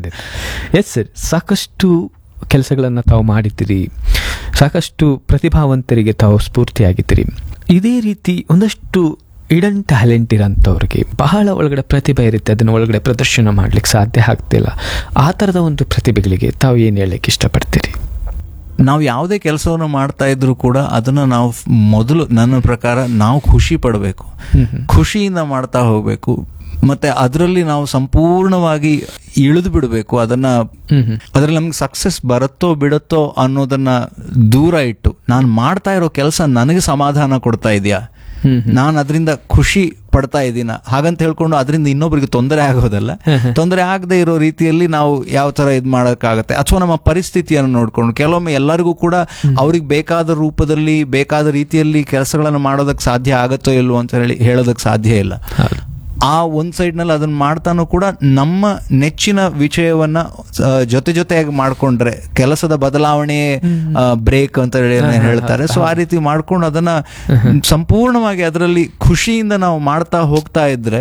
ಎಸ್ ಸರ್ ಸಾಕಷ್ಟು ಕೆಲಸಗಳನ್ನು ತಾವು ಮಾಡಿದ್ದೀರಿ ಸಾಕಷ್ಟು ಪ್ರತಿಭಾವಂತರಿಗೆ ತಾವು ಸ್ಫೂರ್ತಿಯಾಗಿದ್ದೀರಿ ಇದೇ ರೀತಿ ಒಂದಷ್ಟು ಇಡನ್ ಟ್ಯಾಲೆಂಟ್ ಇರೋಂಥವ್ರಿಗೆ ಬಹಳ ಒಳಗಡೆ ಪ್ರತಿಭೆ ಇರುತ್ತೆ ಅದನ್ನು ಒಳಗಡೆ ಪ್ರದರ್ಶನ ಮಾಡ್ಲಿಕ್ಕೆ ಸಾಧ್ಯ ಆಗ್ತಿಲ್ಲ ಆ ಥರದ ಒಂದು ಪ್ರತಿಭೆಗಳಿಗೆ ತಾವು ಏನು ಹೇಳಲಿಕ್ಕೆ ಇಷ್ಟಪಡ್ತೀರಿ ನಾವು ಯಾವುದೇ ಕೆಲಸವನ್ನು ಮಾಡ್ತಾ ಇದ್ರು ಕೂಡ ಅದನ್ನ ನಾವು ಫ್- ಮೊದಲು ನನ್ನ ಪ್ರಕಾರ ನಾವು ಖುಷಿ ಪಡಬೇಕು ಖುಷಿಯಿಂದ ಮಾಡ್ತಾ ಹೋಗ್ಬೇಕು ಮತ್ತೆ ಅದರಲ್ಲಿ ನಾವು ಸಂಪೂರ್ಣವಾಗಿ ಇಳಿದು ಬಿಡಬೇಕು ಅದನ್ನ ಅದ್ರಲ್ಲಿ ನಮ್ಗೆ ಸಕ್ಸಸ್ ಬರುತ್ತೋ ಬಿಡುತ್ತೋ ಅನ್ನೋದನ್ನ ದೂರ ಇಟ್ಟು ನಾನು ಮಾಡ್ತಾ ಇರೋ ಕೆಲಸ ನನಗೆ ಸಮಾಧಾನ ಕೊಡ್ತಾ ಇದೆಯಾ ನಾನು ಅದರಿಂದ ಖುಷಿ ಪಡ್ತಾ ಇದ್ದೀನ ಹಾಗಂತ ಹೇಳ್ಕೊಂಡು ಅದರಿಂದ ಇನ್ನೊಬ್ಬರಿಗೆ ತೊಂದರೆ ಆಗೋದಲ್ಲ ತೊಂದರೆ ಆಗದೆ ಇರೋ ರೀತಿಯಲ್ಲಿ ನಾವು ಯಾವ ತರ ಇದು ಮಾಡೋಕ್ಕಾಗತ್ತೆ ಅಥವಾ ನಮ್ಮ ಪರಿಸ್ಥಿತಿಯನ್ನು ನೋಡ್ಕೊಂಡು ಕೆಲವೊಮ್ಮೆ ಎಲ್ಲರಿಗೂ ಕೂಡ ಅವ್ರಿಗೆ ಬೇಕಾದ ರೂಪದಲ್ಲಿ ಬೇಕಾದ ರೀತಿಯಲ್ಲಿ ಕೆಲಸಗಳನ್ನು ಮಾಡೋದಕ್ಕೆ ಸಾಧ್ಯ ಆಗತ್ತೋ ಇಲ್ವೋ ಅಂತ ಹೇಳಿ ಹೇಳೋದಕ್ಕೆ ಸಾಧ್ಯ ಇಲ್ಲ ಆ ಒಂದ್ ಸೈಡ್ ನಲ್ಲಿ ಅದನ್ನ ಮಾಡ್ತಾನು ಕೂಡ ನಮ್ಮ ನೆಚ್ಚಿನ ವಿಷಯವನ್ನ ಆ, ಜೊತೆ ಜೊತೆಯಾಗಿ ಮಾಡ್ಕೊಂಡ್ರೆ ಕೆಲಸದ ಬದಲಾವಣೆ ಬ್ರೇಕ್ ಅಂತ ಹೇಳಿ ಏನ್ ಹೇಳ್ತಾರೆ ಸೊ ಆ ರೀತಿ ಮಾಡ್ಕೊಂಡು ಅದನ್ನ ಸಂಪೂರ್ಣವಾಗಿ ಅದರಲ್ಲಿ ಖುಷಿಯಿಂದ ನಾವು ಮಾಡ್ತಾ ಹೋಗ್ತಾ ಇದ್ರೆ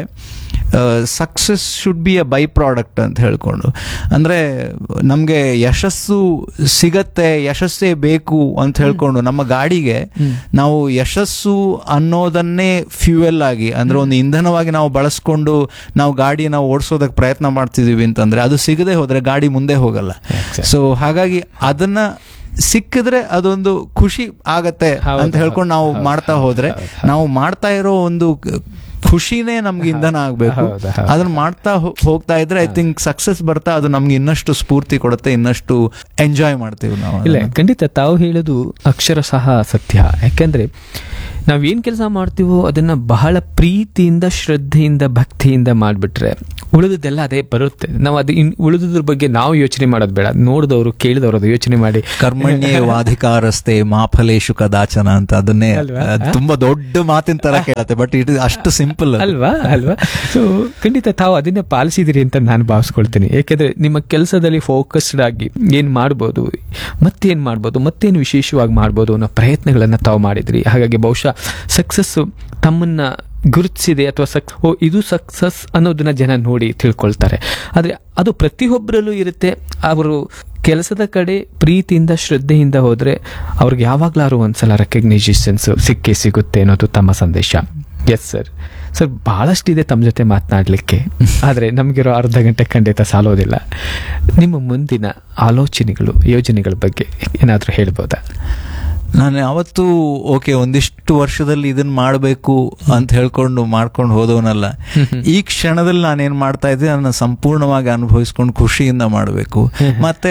success should be a byproduct ಅಂತ ಹೇಳ್ಕೊಂಡು ಅಂದ್ರೆ ನಮ್ಗೆ ಯಶಸ್ಸು ಸಿಗತ್ತೆ ಯಶಸ್ಸೇ ಬೇಕು ಅಂತ ಹೇಳ್ಕೊಂಡು ನಮ್ಮ ಗಾಡಿಗೆ ನಾವು ಯಶಸ್ಸು ಅನ್ನೋದನ್ನೇ ಫ್ಯೂಯಲ್ ಆಗಿ ಅಂದ್ರೆ ಒಂದು ಇಂಧನವಾಗಿ ನಾವು ಬಳಸ್ಕೊಂಡು ನಾವು ಗಾಡಿ ನಾವು ಓಡಿಸೋದಕ್ಕೆ ಪ್ರಯತ್ನ ಮಾಡ್ತಿದೀವಿ ಅಂತಂದ್ರೆ ಅದು ಸಿಗದೆ ಹೋದ್ರೆ ಗಾಡಿ ಮುಂದೆ ಹೋಗಲ್ಲ ಸೊ ಹಾಗಾಗಿ ಅದನ್ನ ಸಿಕ್ಕಿದ್ರೆ ಅದೊಂದು ಖುಷಿ ಆಗತ್ತೆ ಹೌದು, ಅಂತ ಹೇಳ್ಕೊಂಡು ನಾವು ಹೌದು, ಮಾಡ್ತಾ ಹೋದ್ರೆ ನಾವು ಮಾಡ್ತಾ ಇರೋ ಒಂದು ಖುಷಿನೇ ನಮ್ಗೆ ಇಂಧನ ಆಗ್ಬೇಕು ಹೌದು, ಹೌದು. ಅದನ್ನ ಮಾಡ್ತಾ ಹೋ- ಹೋಗ್ತಾ ಇದ್ರೆ ಐ ಥಿಂಕ್ ಸಕ್ಸಸ್ ಬರ್ತಾ ಅದು ನಮ್ಗೆ ಇನ್ನಷ್ಟು ಸ್ಫೂರ್ತಿ ಕೊಡುತ್ತೆ ಇನ್ನಷ್ಟು ಎಂಜಾಯ್ ಮಾಡ್ತೀವಿ ನಾವು ಇಲ್ಲ ಅದನ್ನ. ಖಂಡಿತ ತಾವು ಹೇಳೋದು ಅಕ್ಷರ ಸಹ ಸತ್ಯ ಯಾಕೆಂದ್ರೆ ನಾವೇನ್ ಕೆಲಸ ಮಾಡ್ತೀವೋ ಅದನ್ನ ಬಹಳ ಪ್ರೀತಿಯಿಂದ ಶ್ರದ್ಧೆಯಿಂದ ಭಕ್ತಿಯಿಂದ ಮಾಡಿಬಿಟ್ರೆ ಉಳಿದದೆಲ್ಲ ಅದೇ ಬರುತ್ತೆ ನಾವು ಅದು ಇನ್ ಉಳಿದ್ರ ಬಗ್ಗೆ ನಾವು ಯೋಚನೆ ಮಾಡೋದು ಬೇಡ ನೋಡಿದವರು ಕೇಳಿದವರು ಅದು ಯೋಚನೆ ಮಾಡಿ ಕರ್ಮಣ್ಯೇವಾಧಿಕಾರಸ್ತೆ ಮಾಫಲೇಶು ಕದಾಚನ ಅಂತ ಅದನ್ನೇ ಅಲ್ವಾ? ಅದ್ ತುಂಬಾ ದೊಡ್ಡ ಮಾತಿನ ತರ ಕೇಳತ್ತೆ ಬಟ್ ಇಟ್ ಅಷ್ಟು ಸಿಂಪಲ್ ಅಲ್ವಾ ಅಲ್ವಾ ಸೊ ಖಂಡಿತ ತಾವು ಅದನ್ನೇ ಪಾಲಿಸಿದಿರಿ ಅಂತ ನಾನು ಭಾವಿಸ್ಕೊಳ್ತೀನಿ ಯಾಕೆಂದ್ರೆ ನಿಮ್ಮ ಕೆಲಸದಲ್ಲಿ ಫೋಕಸ್ಡ್ ಆಗಿ ಏನ್ ಮಾಡ್ಬೋದು ಮತ್ತೇನ್ ಮಾಡ್ಬೋದು ಮತ್ತೇನು ವಿಶೇಷವಾಗಿ ಮಾಡ್ಬೋದು ಅನ್ನೋ ಪ್ರಯತ್ನಗಳನ್ನ ತಾವು ಮಾಡಿದ್ರಿ ಹಾಗಾಗಿ ಬಹುಶಃ ಸಕ್ಸಸ್ಸು ತಮ್ಮನ್ನ ಗುರುತಿಸಿದೆ ಅಥವಾ ಸಕ್ ಓ ಇದು ಸಕ್ಸಸ್ ಅನ್ನೋದನ್ನ ಜನ ನೋಡಿ ತಿಳ್ಕೊಳ್ತಾರೆ ಆದರೆ ಅದು ಪ್ರತಿಯೊಬ್ಬರಲ್ಲೂ ಇರುತ್ತೆ ಅವರು ಕೆಲಸದ ಕಡೆ ಪ್ರೀತಿಯಿಂದ ಶ್ರದ್ಧೆಯಿಂದ ಹೋದರೆ ಅವ್ರಿಗೆ ಯಾವಾಗಲಾರು ಒಂದ್ಸಲ ರೆಕಗ್ನೈಸೇಷನ್ಸ್ ಸಿಕ್ಕೇ ಸಿಗುತ್ತೆ ಅನ್ನೋದು ತಮ್ಮ ಸಂದೇಶ ಎಸ್ ಸರ್ ಸರ್ ಭಾಳಷ್ಟಿದೆ ತಮ್ಮ ಜೊತೆ ಮಾತನಾಡಲಿಕ್ಕೆ ಆದರೆ ನಮಗಿರೋ ಅರ್ಧ ಗಂಟೆ ಖಂಡಿತ ಸಾಲೋದಿಲ್ಲ ನಿಮ್ಮ ಮುಂದಿನ ಆಲೋಚನೆಗಳು ಯೋಜನೆಗಳ ಬಗ್ಗೆ ಏನಾದರೂ ಹೇಳ್ಬೋದಾ ನಾನು ಯಾವತ್ತೂ ಓಕೆ ಒಂದಿಷ್ಟು ವರ್ಷದಲ್ಲಿ ಇದನ್ನ ಮಾಡಬೇಕು ಅಂತ ಹೇಳ್ಕೊಂಡು ಮಾಡ್ಕೊಂಡು ಹೋದವನಲ್ಲ ಈ ಕ್ಷಣದಲ್ಲಿ ನಾನೇನ್ ಮಾಡ್ತಾ ಇದ್ದೆ ಅದನ್ನ ಸಂಪೂರ್ಣವಾಗಿ ಅನುಭವಿಸ್ಕೊಂಡು ಖುಷಿಯಿಂದ ಮಾಡಬೇಕು ಮತ್ತೆ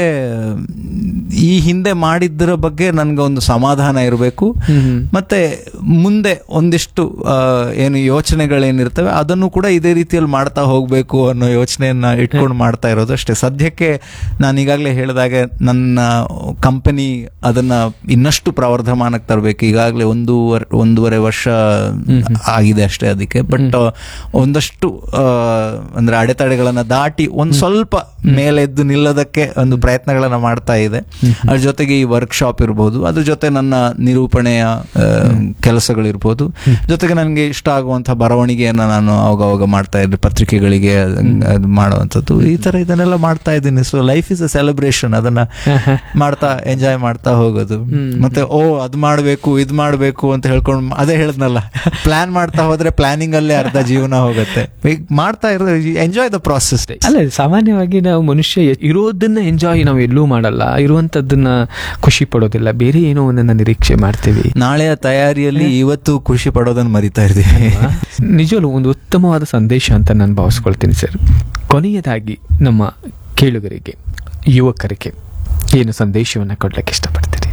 ಈ ಹಿಂದೆ ಮಾಡಿದ್ದರ ಬಗ್ಗೆ ನನ್ಗೆ ಒಂದು ಸಮಾಧಾನ ಇರಬೇಕು ಮತ್ತೆ ಮುಂದೆ ಒಂದಿಷ್ಟು ಆ, ಏನು ಯೋಚನೆಗಳೇನಿರ್ತವೆ ಅದನ್ನು ಕೂಡ ಇದೇ ರೀತಿಯಲ್ಲಿ ಮಾಡ್ತಾ ಹೋಗ್ಬೇಕು ಅನ್ನೋ ಯೋಚನೆಯನ್ನ ಇಟ್ಕೊಂಡು ಮಾಡ್ತಾ ಇರೋದು ಅಷ್ಟೇ ಸದ್ಯಕ್ಕೆ ನಾನು ಈಗಾಗಲೇ ಹೇಳಿದಾಗೆ ನನ್ನ ಕಂಪನಿ ಅದನ್ನ ಇನ್ನಷ್ಟು ಪ್ರವರ್ಧಮಾನಕ್ಕೆ ತರಬೇಕು ಈಗಾಗಲೇ ಒಂದೂವರೆ ಒಂದೂವರೆ ವರ್ಷ ಆಗಿದೆ ಅಷ್ಟೇ ಅದಕ್ಕೆ ಬಟ್ ಒಂದಷ್ಟು ಆ, ಅಂದ್ರೆ ಅಡೆತಡೆಗಳನ್ನ ದಾಟಿ ಒಂದ್ ಸ್ವಲ್ಪ ಮೇಲೆದ್ದು ನಿಲ್ಲೋದಕ್ಕೆ ಒಂದು ಪ್ರಯತ್ನಗಳನ್ನ ಮಾಡ್ತಾ ಇದೆ ಅದ್ರ ಜೊತೆಗೆ ಈ ವರ್ಕ್ಶಾಪ್ ಇರ್ಬೋದು ಅದ್ರ ಜೊತೆ ನನ್ನ ನಿರೂಪಣೆಯ ಆ, ಕೆಲಸಗಳಿರ್ಬೋದು ಜೊತೆಗೆ ನನಗೆ ಇಷ್ಟ ಆಗುವಂತಹ ಬರವಣಿಗೆಯನ್ನ ನಾನು ಅವಾಗ ಮಾಡ್ತಾ ಇದ್ದೆ ಪತ್ರಿಕೆಗಳಿಗೆ ಅದ್- ಅದು ಮಾಡುವಂಥದ್ದು ಈ ತರ ಇದನ್ನೆಲ್ಲ ಮಾಡ್ತಾ ಇದ್ದೀನಿ so life is a celebration ಅದನ್ನ ಮಾಡ್ತಾ ಎಂಜಾಯ್ ಮಾಡ್ತಾ ಹೋಗೋದು ಮತ್ತೆ ಓ ಅದ್ ಮಾಡ್ಬೇಕು ಇದ್ ಮಾಡ್ಬೇಕು ಅಂತ ಹೇಳ್ಕೊಂಡು ಅದೇ ಹೇಳದ್ನಲ್ಲ ಪ್ಲಾನ್ ಮಾಡ್ತಾ ಹೋದ್ರೆ ಪ್ಲಾನಿಂಗ್ ಅಲ್ಲೇ ಅರ್ಧ ಜೀವನ ಹೋಗುತ್ತೆ ಈಗ ಮಾಡ್ತಾ ಇರೋ ಎಂಜಾಯ್ ದ ಪ್ರಾಸೆಸ್ ಅಲ್ಲ ಸಾಮಾನ್ಯವಾಗಿ ನಾವು ಮನುಷ್ಯ ಎ- ಇರೋದನ್ನ ಎಂಜಾಯ್ ನಾವು ಎಲ್ಲೂ ಮಾಡಲ್ಲ ಇರುವಂತದ್ದನ್ನ ಖುಷಿ ಪಡೋದಿಲ್ಲ ಬೇರೆ ಏನೋ ಒಂದನ್ನ ನಿರೀಕ್ಷೆ ಮಾಡ್ತೀವಿ ನಾಳೆಯ ತಯಾರಿಯಲ್ಲಿ ಇವತ್ತು ಖುಷಿ ಪಡೋದನ್ನ ಮರಿತಾ ಇದ್ದೀವಿ ನಿಜವಲ್ಲೂ ಒಂದು ಉತ್ತಮವಾದ ಸಂದೇಶ ಅಂತ ನಾನು ಭಾವಿಸ್ಕೊಳ್ತೀನಿ ಸರ್ ಕೊನೆಯದಾಗಿ ನಮ್ಮ ಕೇಳುಗರಿಗೆ ಯುವಕರಿಗೆ ಏನು ಸಂದೇಶವನ್ನು ಕೊಡ್ಲಿಕ್ಕೆ ಇಷ್ಟಪಡ್ತೀರಿ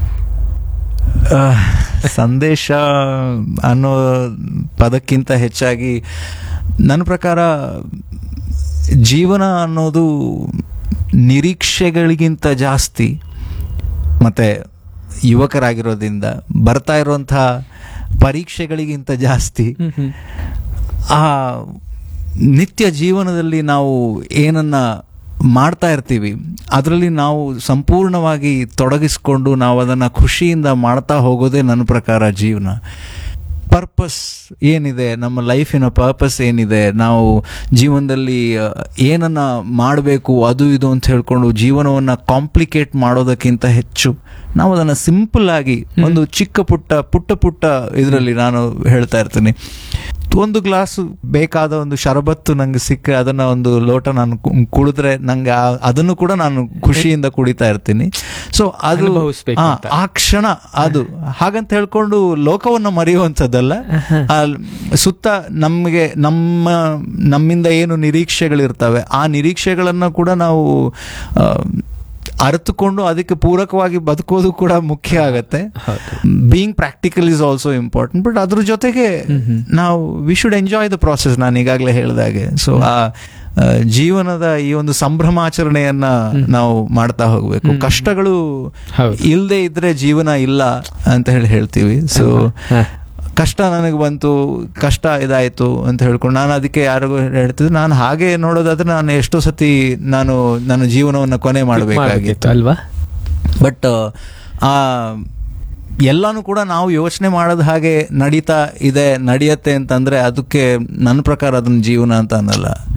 ಆ, ಸಂದೇಶ ಅನ್ನೋ ಪದಕ್ಕಿಂತ ಹೆಚ್ಚಾಗಿ ನನ್ನ ಪ್ರಕಾರ ಜೀವನ ಅನ್ನೋದು ನಿರೀಕ್ಷೆಗಳಿಗಿಂತ ಜಾಸ್ತಿ ಮತ್ತೆ ಯುವಕರಾಗಿರೋದ್ರಿಂದ ಬರ್ತಾ ಇರುವಂತಹ ಪರೀಕ್ಷೆಗಳಿಗಿಂತ ಜಾಸ್ತಿ ಆ ನಿತ್ಯ ಜೀವನದಲ್ಲಿ ನಾವು ಏನನ್ನ ಮಾಡ್ತಾ ಇರ್ತೀವಿ ಅದರಲ್ಲಿ ನಾವು ಸಂಪೂರ್ಣವಾಗಿ ತೊಡಗಿಸ್ಕೊಂಡು ನಾವು ಅದನ್ನು ಖುಷಿಯಿಂದ ಮಾಡ್ತಾ ಹೋಗೋದೇ ನನ್ನ ಪ್ರಕಾರ ಜೀವನ ಪರ್ಪಸ್ ಏನಿದೆ ನಮ್ಮ ಲೈಫಿನ ಪರ್ಪಸ್ ಏನಿದೆ ನಾವು ಜೀವನದಲ್ಲಿ ಆ, ಏನನ್ನ ಮಾಡಬೇಕು ಅದು ಇದು ಅಂತ ಹೇಳ್ಕೊಂಡು ಜೀವನವನ್ನು ಕಾಂಪ್ಲಿಕೇಟ್ ಮಾಡೋದಕ್ಕಿಂತ ಹೆಚ್ಚು ನಾವು ಅದನ್ನು ಸಿಂಪಲ್ ಆಗಿ ಒಂದು ಚಿಕ್ಕ ಪುಟ್ಟ ಪುಟ್ಟ ಪುಟ್ಟ ಇದರಲ್ಲಿ ನಾನು ಹೇಳ್ತಾ ಇರ್ತೀನಿ ಒಂದು ಗ್ಲಾಸ್ ಬೇಕಾದ ಒಂದು ಶರಬತ್ತು ನಂಗೆ ಸಿಕ್ಕ ಅದನ್ನ ಒಂದು ಲೋಟ ನಾನು ಕು- ಕುಡಿದ್ರೆ ನಂಗೆ ಆ- ಅದನ್ನು ಕೂಡ ನಾನು ಖುಷಿಯಿಂದ ಕುಡಿತಾ ಇರ್ತೀನಿ ಸೊ ಅದು ಅನುಭವಿಸ್ಬೇಕು ಆ, ಅಂತ. ಆ ಕ್ಷಣ ಅದು ಹಾಗಂತ ಹೇಳ್ಕೊಂಡು ಲೋಕವನ್ನ ಮರೆಯುವಂಥದ್ದಲ್ಲ ಆ ಸುತ್ತ ನಮಗೆ ನಮ್ಮ ನಮ್ಮಿಂದ ಏನು ನಿರೀಕ್ಷೆಗಳಿರ್ತವೆ ಆ ನಿರೀಕ್ಷೆಗಳನ್ನ ಕೂಡ ನಾವು ಆ, ಅರಿತುಕೊಂಡು ಅದಕ್ಕೆ ಪೂರಕವಾಗಿ ಬದುಕೋದು ಕೂಡ ಮುಖ್ಯ ಆಗತ್ತೆ being practical is also important but ಅದ್ರ ಜೊತೆಗೆ ನಾವು we should enjoy the process ನಾನು ಈಗಾಗಲೇ ಹೇಳಿದಾಗೆ ಸೊ ಆ ಆ, ಜೀವನದ ಈ ಒಂದು ಸಂಭ್ರಮಾಚರಣೆಯನ್ನ ನಾವು ಮಾಡ್ತಾ ಹೋಗ್ಬೇಕು ಕಷ್ಟಗಳು ಹೌದು. ಇಲ್ಲದೆ ಇದ್ರೆ ಜೀವನ ಇಲ್ಲ ಅಂತ ಹೇಳಿ ಹೇಳ್ತೀವಿ ಸೊ ಹ. ಕಷ್ಟ ನನಗೆ ಬಂತು ಕಷ್ಟ ಇದಾಯ್ತು ಅಂತ ಹೇಳ್ಕೊಂಡು ನಾನು ಅದಕ್ಕೆ ಯಾರಿಗೂ ಹೇಳ್ತಿದ್ದೆ ನಾನು ಹಾಗೆ ನೋಡೋದಾದ್ರೆ ನಾನು ಎಷ್ಟೋ ಸತಿ ನಾನು ನನ್ನ ಜೀವನವನ್ನು ಕೊನೆ ಮಾಡಬೇಕಾಗಿತ್ತು ಮಾಡ್ಬೇಕಿತ್ತು ಅಲ್ವಾ ಬಟ್ ಆ ಎಲ್ಲಾನು ಕೂಡ ನಾವು ಯೋಚನೆ ಮಾಡೋದು ಹಾಗೆ ನಡೀತಾ ಇದೆ ನಡೆಯತ್ತೆ ಅಂತಂದ್ರೆ ಅದಕ್ಕೆ ನನ್ನ ಪ್ರಕಾರ ಅದನ್ನ ಜೀವನ ಅಂತ ಅನ್ನಲ್ಲ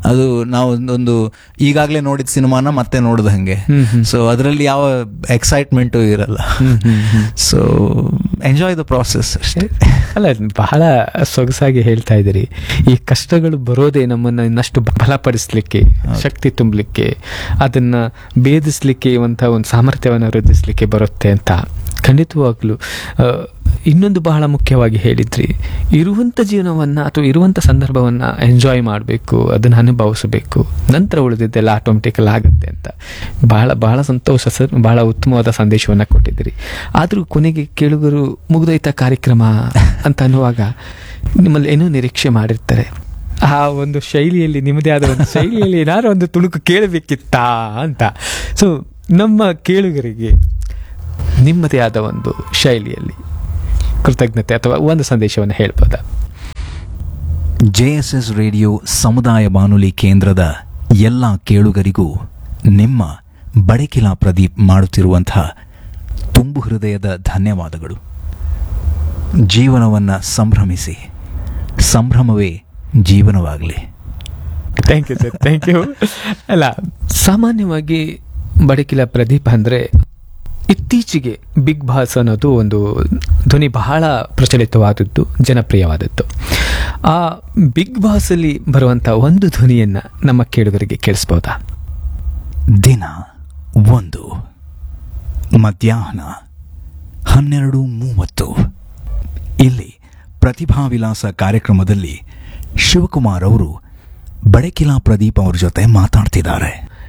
ಅದು ನಾವು ಒಂದು ಈಗಾಗಲೇ ನೋಡಿದ ಸಿನಿಮಾನ ಮತ್ತೆ ನೋಡಿದ ಹಂಗೆ ಸೊ ಅದರಲ್ಲಿ ಯಾವ ಎಕ್ಸೈಟ್ಮೆಂಟು ಇರಲ್ಲ ಸೊ ಎಂಜಾಯ್ ದ ಪ್ರಾಸೆಸ್ ಅಷ್ಟೇ ಅಲ್ಲ ಬಹಳ ಸೊಗಸಾಗಿ ಹೇಳ್ತಾ ಇದ್ದೀರಿ ಈ ಕಷ್ಟಗಳು ಬರೋದೇ ನಮ್ಮನ್ನ ಇನ್ನಷ್ಟು ಬಲಪಡಿಸ್ಲಿಕ್ಕೆ ಶಕ್ತಿ ತುಂಬಲಿಕ್ಕೆ ಅದನ್ನ ಭೇದಿಸ್ಲಿಕ್ಕೆ ಇರುವಂತಹ ಒಂದು ಸಾಮರ್ಥ್ಯವನ್ನು ವೃದ್ಧಿಸ್ಲಿಕ್ಕೆ ಬರುತ್ತೆ ಅಂತ ಖಂಡಿತವಾಗ್ಲೂ ಆ, ಇನ್ನೊಂದು ಬಹಳ ಮುಖ್ಯವಾಗಿ ಹೇಳಿದ್ರಿ ಇರುವಂಥ ಜೀವನವನ್ನು ಅಥವಾ ಇರುವಂಥ ಸಂದರ್ಭವನ್ನು ಎಂಜಾಯ್ ಮಾಡಬೇಕು ಅದನ್ನು ಅನುಭವಿಸಬೇಕು ನಂತರ ಉಳಿದಿದ್ದೆಲ್ಲ ಆಟೋಮೆಟಿಕಲ್ ಆಗುತ್ತೆ ಅಂತ ಬಹಳ ಬಹಳ ಸಂತೋಷ ಸರ್ ಬಹಳ ಉತ್ತಮವಾದ ಸಂದೇಶವನ್ನು ಕೊಟ್ಟಿದ್ದೀರಿ ಆದರೂ ಕೊನೆಗೆ ಕೇಳುಗರು ಮುಗಿದೋಯ್ತ ಕಾರ್ಯಕ್ರಮ ಅಂತ ಅನ್ನುವಾಗ ನಿಮ್ಮಲ್ಲಿ ಏನೋ ನಿರೀಕ್ಷೆ ಮಾಡಿರ್ತಾರೆ ಆ ಒಂದು ಶೈಲಿಯಲ್ಲಿ ನಿಮ್ಮದೇ ಆದ ಒಂದು ಶೈಲಿಯಲ್ಲಿ ಏನಾದ್ರು ಒಂದು ತುಣುಕು ಕೇಳಬೇಕಿತ್ತಾ ಅಂತ ಸೊ ನಮ್ಮ ಕೇಳುಗರಿಗೆ ನಿಮ್ಮದೇ ಆದ ಒಂದು ಶೈಲಿಯಲ್ಲಿ ಕೃತಜ್ಞತೆ ಅಥವಾ ಒಂದು ಸಂದೇಶವನ್ನು ಹೇಳ್ಬೋದಾ ಜೆ ಎಸ್ ಎಸ್ ರೇಡಿಯೋ ಸಮುದಾಯ ಬಾನುಲಿ ಕೇಂದ್ರದ ಎಲ್ಲ ಕೇಳುಗರಿಗೂ ನಿಮ್ಮ ಬಡಕಿಲಾ ಪ್ರದೀಪ್ ಮಾಡುತ್ತಿರುವಂತಹ ತುಂಬು ಹೃದಯದ ಧನ್ಯವಾದಗಳು ಜೀವನವನ್ನು ಸಂಭ್ರಮಿಸಿ ಸಂಭ್ರಮವೇ ಜೀವನವಾಗಲಿ thank you sir thank you ಅಲ್ಲ ಸಾಮಾನ್ಯವಾಗಿ ಬಡಕಿಲ ಪ್ರದೀಪ್ ಅಂದರೆ ಇತ್ತೀಚೆಗೆ ಬಿಗ್ ಬಾಸ್ ಅನ್ನೋದು ಒಂದು ಧ್ವನಿ ಬಹಳ ಪ್ರಚಲಿತವಾದದ್ದು ಜನಪ್ರಿಯವಾದದ್ದು ಆ ಬಿಗ್ ಬಾಸಲ್ಲಿ ಬರುವಂಥ ಒಂದು ಧ್ವನಿಯನ್ನು ನಮ್ಮ ಕೇಳುಗರಿಗೆ ಕೇಳಿಸ್ಬೋದಾ ದಿನ ಒಂದು ಮಧ್ಯಾಹ್ನ ಹನ್ನೆರಡು ಮೂವತ್ತು ಇಲ್ಲಿ ಪ್ರತಿಭಾ ವಿಲಾಸ ಕಾರ್ಯಕ್ರಮದಲ್ಲಿ ಶಿವಕುಮಾರ್ ಅವರು ಬಡಕಿಲಾ ಪ್ರದೀಪ್ ಅವ್ರ ಜೊತೆ ಮಾತಾಡ್ತಿದ್ದಾರೆ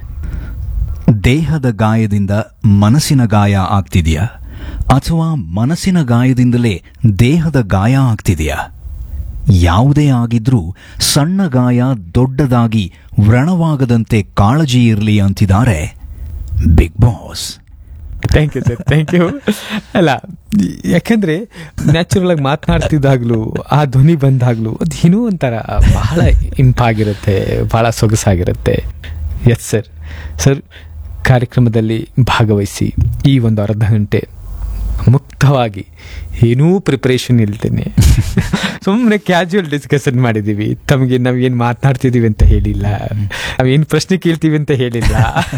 ದೇಹದ ಗಾಯದಿಂದ ಮನಸ್ಸಿನ ಗಾಯ ಆಗ್ತಿದೆಯಾ ಅಥವಾ ಮನಸ್ಸಿನ ಗಾಯದಿಂದಲೇ ದೇಹದ ಗಾಯ ಆಗ್ತಿದೆಯಾ ಯಾವುದೇ ಆಗಿದ್ರೂ ಸಣ್ಣ ಗಾಯ ದೊಡ್ಡದಾಗಿ ವ್ರಣವಾಗದಂತೆ ಕಾಳಜಿ ಇರಲಿ ಅಂತಿದ್ದಾರೆ Bigg Boss thank you sir thank you ಅಲ್ಲ ಯಾಕಂದ್ರೆ ನ್ಯಾಚುರಲ್ ಆಗಿ ಮಾತನಾಡ್ತಿದ್ದಾಗ್ಲೂ ಆ ಧ್ವನಿ ಬಂದಾಗ್ಲೂ ಅದು ಇನ್ನೂ ಒಂಥರ ಬಹಳ ಇಂಪಾಗಿರುತ್ತೆ ಬಹಳ ಸೊಗಸಾಗಿರುತ್ತೆ ಎಸ್ ಸರ್ ಸರ್ ಕಾರ್ಯಕ್ರಮದಲ್ಲಿ ಭಾಗವಹಿಸಿ ಈ ಒಂದು ಅರ್ಧ ಗಂಟೆ ಮುಕ್ತವಾಗಿ ಏನೂ ಪ್ರಿಪರೇಷನ್ ಇಲ್ದೇನೆ ಸುಮ್ಮನೆ ಕ್ಯಾಜುವಲ್ ಡಿಸ್ಕಷನ್ ಮಾಡಿದ್ದೀವಿ ತಮಗೆ ನಾವು ಏನು ಮಾತನಾಡ್ತಿದ್ದೀವಿ ಅಂತ ಹೇಳಿಲ್ಲ ನಾವೇನು ಪ್ರಶ್ನೆ ಕೇಳ್ತೀವಿ ಅಂತ ಹೇಳಿಲ್ಲ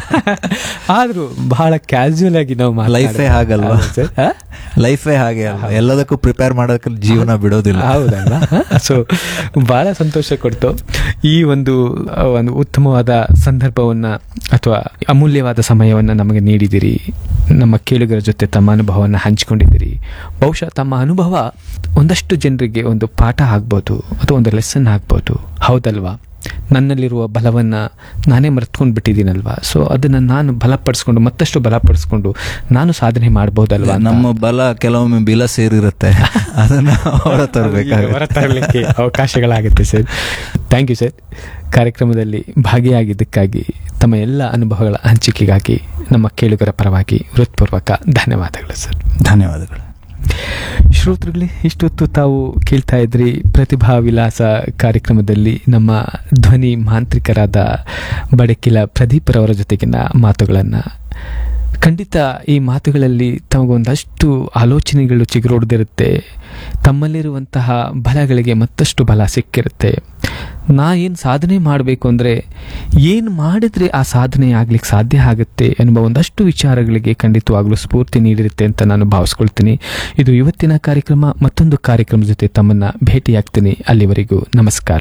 ಆದರೂ ಬಹಳ ಕ್ಯಾಜುವಲ್ ಆಗಿ ನಾವು ಮಾತಾಡೋದು. ಲೈಫೇ ಹಾಗಲ್ವಾ ಹೌದು ಸರ್ ಹಾ? ಲೈಫೇ ಹಾಗೆ ಅಲ್ವಾ ಎಲ್ಲದಕ್ಕೂ ಪ್ರಿಪೇರ್ ಮಾಡೋಕೆ ಜೀವನ ಬಿಡೋದಿಲ್ಲ ಹೌದಲ್ವಾ ಸೊ ಬಹಳ ಸಂತೋಷ ಕೊಡ್ತು ಈ ಒಂದು ಆ, ಒಂದು ಉತ್ತಮವಾದ ಸಂದರ್ಭವನ್ನ ಅಥವಾ ಅಮೂಲ್ಯವಾದ ಸಮಯವನ್ನ ನಮಗೆ ನೀಡಿದಿರಿ ನಮ್ಮ ಕೇಳುಗರ ಜೊತೆ ತಮ್ಮ ಅನುಭವವನ್ನು ಹಂಚಿಕೊಂಡಿದ್ದೀರಿ ಬಹುಶಃ ತಮ್ಮ ಅನುಭವ ಒಂದಷ್ಟು ಜನರಿಗೆ ಒಂದು ಪಾಠ ಆಗ್ಬೋದು ಅಥವಾ ಒಂದು ಲೆಸನ್ ಆಗ್ಬೋದು ಹೌದಲ್ವಾ ನನ್ನಲ್ಲಿರುವ ಬಲವನ್ನ ನಾನೇ ಮರ್ತ್ಕೊಂಡು ಬಿಟ್ಟಿದ್ದೀನಲ್ವಾ ಸೊ ಅದನ್ನ ನಾನು ಬಲಪಡಿಸ್ಕೊಂಡು ಮತ್ತಷ್ಟು ಬಲಪಡಿಸ್ಕೊಂಡು ನಾನು ಸಾಧನೆ ಮಾಡ್ಬೋದಲ್ವಾ ಅಂತ. ನಮ್ಮ ಬಲ ಕೆಲವೊಮ್ಮೆ ಬಿಲ ಸೇರಿರುತ್ತೆ ಅದನ್ನ ಹೊರ ಹೊರ ತರಬೇಕಾಗುತ್ತೆ ತರಲಿಕ್ಕೆ ಅವಕಾಶಗಳಾಗುತ್ತೆ ಸರ್ ಥ್ಯಾಂಕ್ ಯು ಸರ್ ಕಾರ್ಯಕ್ರಮದಲ್ಲಿ ಭಾಗಿಯಾಗಿದ್ದಕ್ಕಾಗಿ ತಮ್ಮ ಎಲ್ಲ ಅನುಭವಗಳ ಹಂಚಿಕೆಗಾಗಿ ನಮ್ಮ ಕೇಳುಗರ ಪರವಾಗಿ ಹೃತ್ಪೂರ್ವಕ ಧನ್ಯವಾದಗಳು ಸರ್ ಧನ್ಯವಾದಗಳು ಶ್ರೋತೃಗಳೇ ಇಷ್ಟೊತ್ತು ತಾವು ಕೇಳ್ತಾ ಇದ್ರಿ ಪ್ರತಿಭಾ ವಿಲಾಸ ಕಾರ್ಯಕ್ರಮದಲ್ಲಿ ನಮ್ಮ ಧ್ವನಿ ಮಾಂತ್ರಿಕರಾದ ಬಡಕಿಲ ಪ್ರದೀಪರವರ ಜೊತೆಗಿನ ಮಾತುಗಳನ್ನು ಖಂಡಿತ ಈ ಮಾತುಗಳಲ್ಲಿ ತಮಗೊಂದಷ್ಟು ಆಲೋಚನೆಗಳು ಚಿಗುರೊಡೆದಿರುತ್ತೆ ತಮ್ಮಲ್ಲಿರುವಂತಹ ಬಲಗಳಿಗೆ ಮತ್ತಷ್ಟು ಬಲ ಸಿಕ್ಕಿರುತ್ತೆ ನಾ ಏನು ಸಾಧನೆ ಮಾಡಬೇಕು ಅಂದರೆ ಏನು ಮಾಡಿದ್ರೆ ಆ ಸಾಧನೆ ಆಗ್ಲಿಕ್ಕೆ ಸಾಧ್ಯ ಆಗುತ್ತೆ ಎನ್ನುವ ಒಂದಷ್ಟು ವಿಚಾರಗಳಿಗೆ ಖಂಡಿತವಾಗ್ಲೂ ಸ್ಫೂರ್ತಿ ನೀಡಿರುತ್ತೆ ಅಂತ ನಾನು ಭಾವಿಸ್ಕೊಳ್ತೀನಿ ಇದು ಇವತ್ತಿನ ಕಾರ್ಯಕ್ರಮ ಮತ್ತೊಂದು ಕಾರ್ಯಕ್ರಮದ ಜೊತೆ ತಮ್ಮನ್ನ ಭೇಟಿಯಾಗ್ತೀನಿ ಅಲ್ಲಿವರೆಗೂ ನಮಸ್ಕಾರ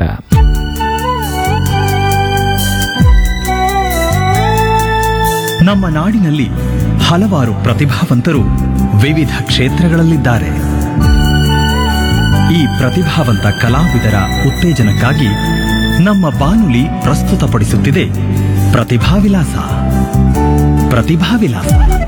ನಮ್ಮ ನಾಡಿನಲ್ಲಿ ಹಲವಾರು ಪ್ರತಿಭಾವಂತರು ವಿವಿಧ ಕ್ಷೇತ್ರಗಳಲ್ಲಿದ್ದಾರೆ ಈ ಪ್ರತಿಭಾವಂತ ಕಲಾವಿದರ ಉತ್ತೇಜನಕ್ಕಾಗಿ ನಮ್ಮ ಬಾನುಲಿ ಪ್ರಸ್ತುತಪಡಿಸುತ್ತಿದೆ ಪ್ರತಿಭಾವಿಲಾಸ ಪ್ರತಿಭಾವಿಲಾಸ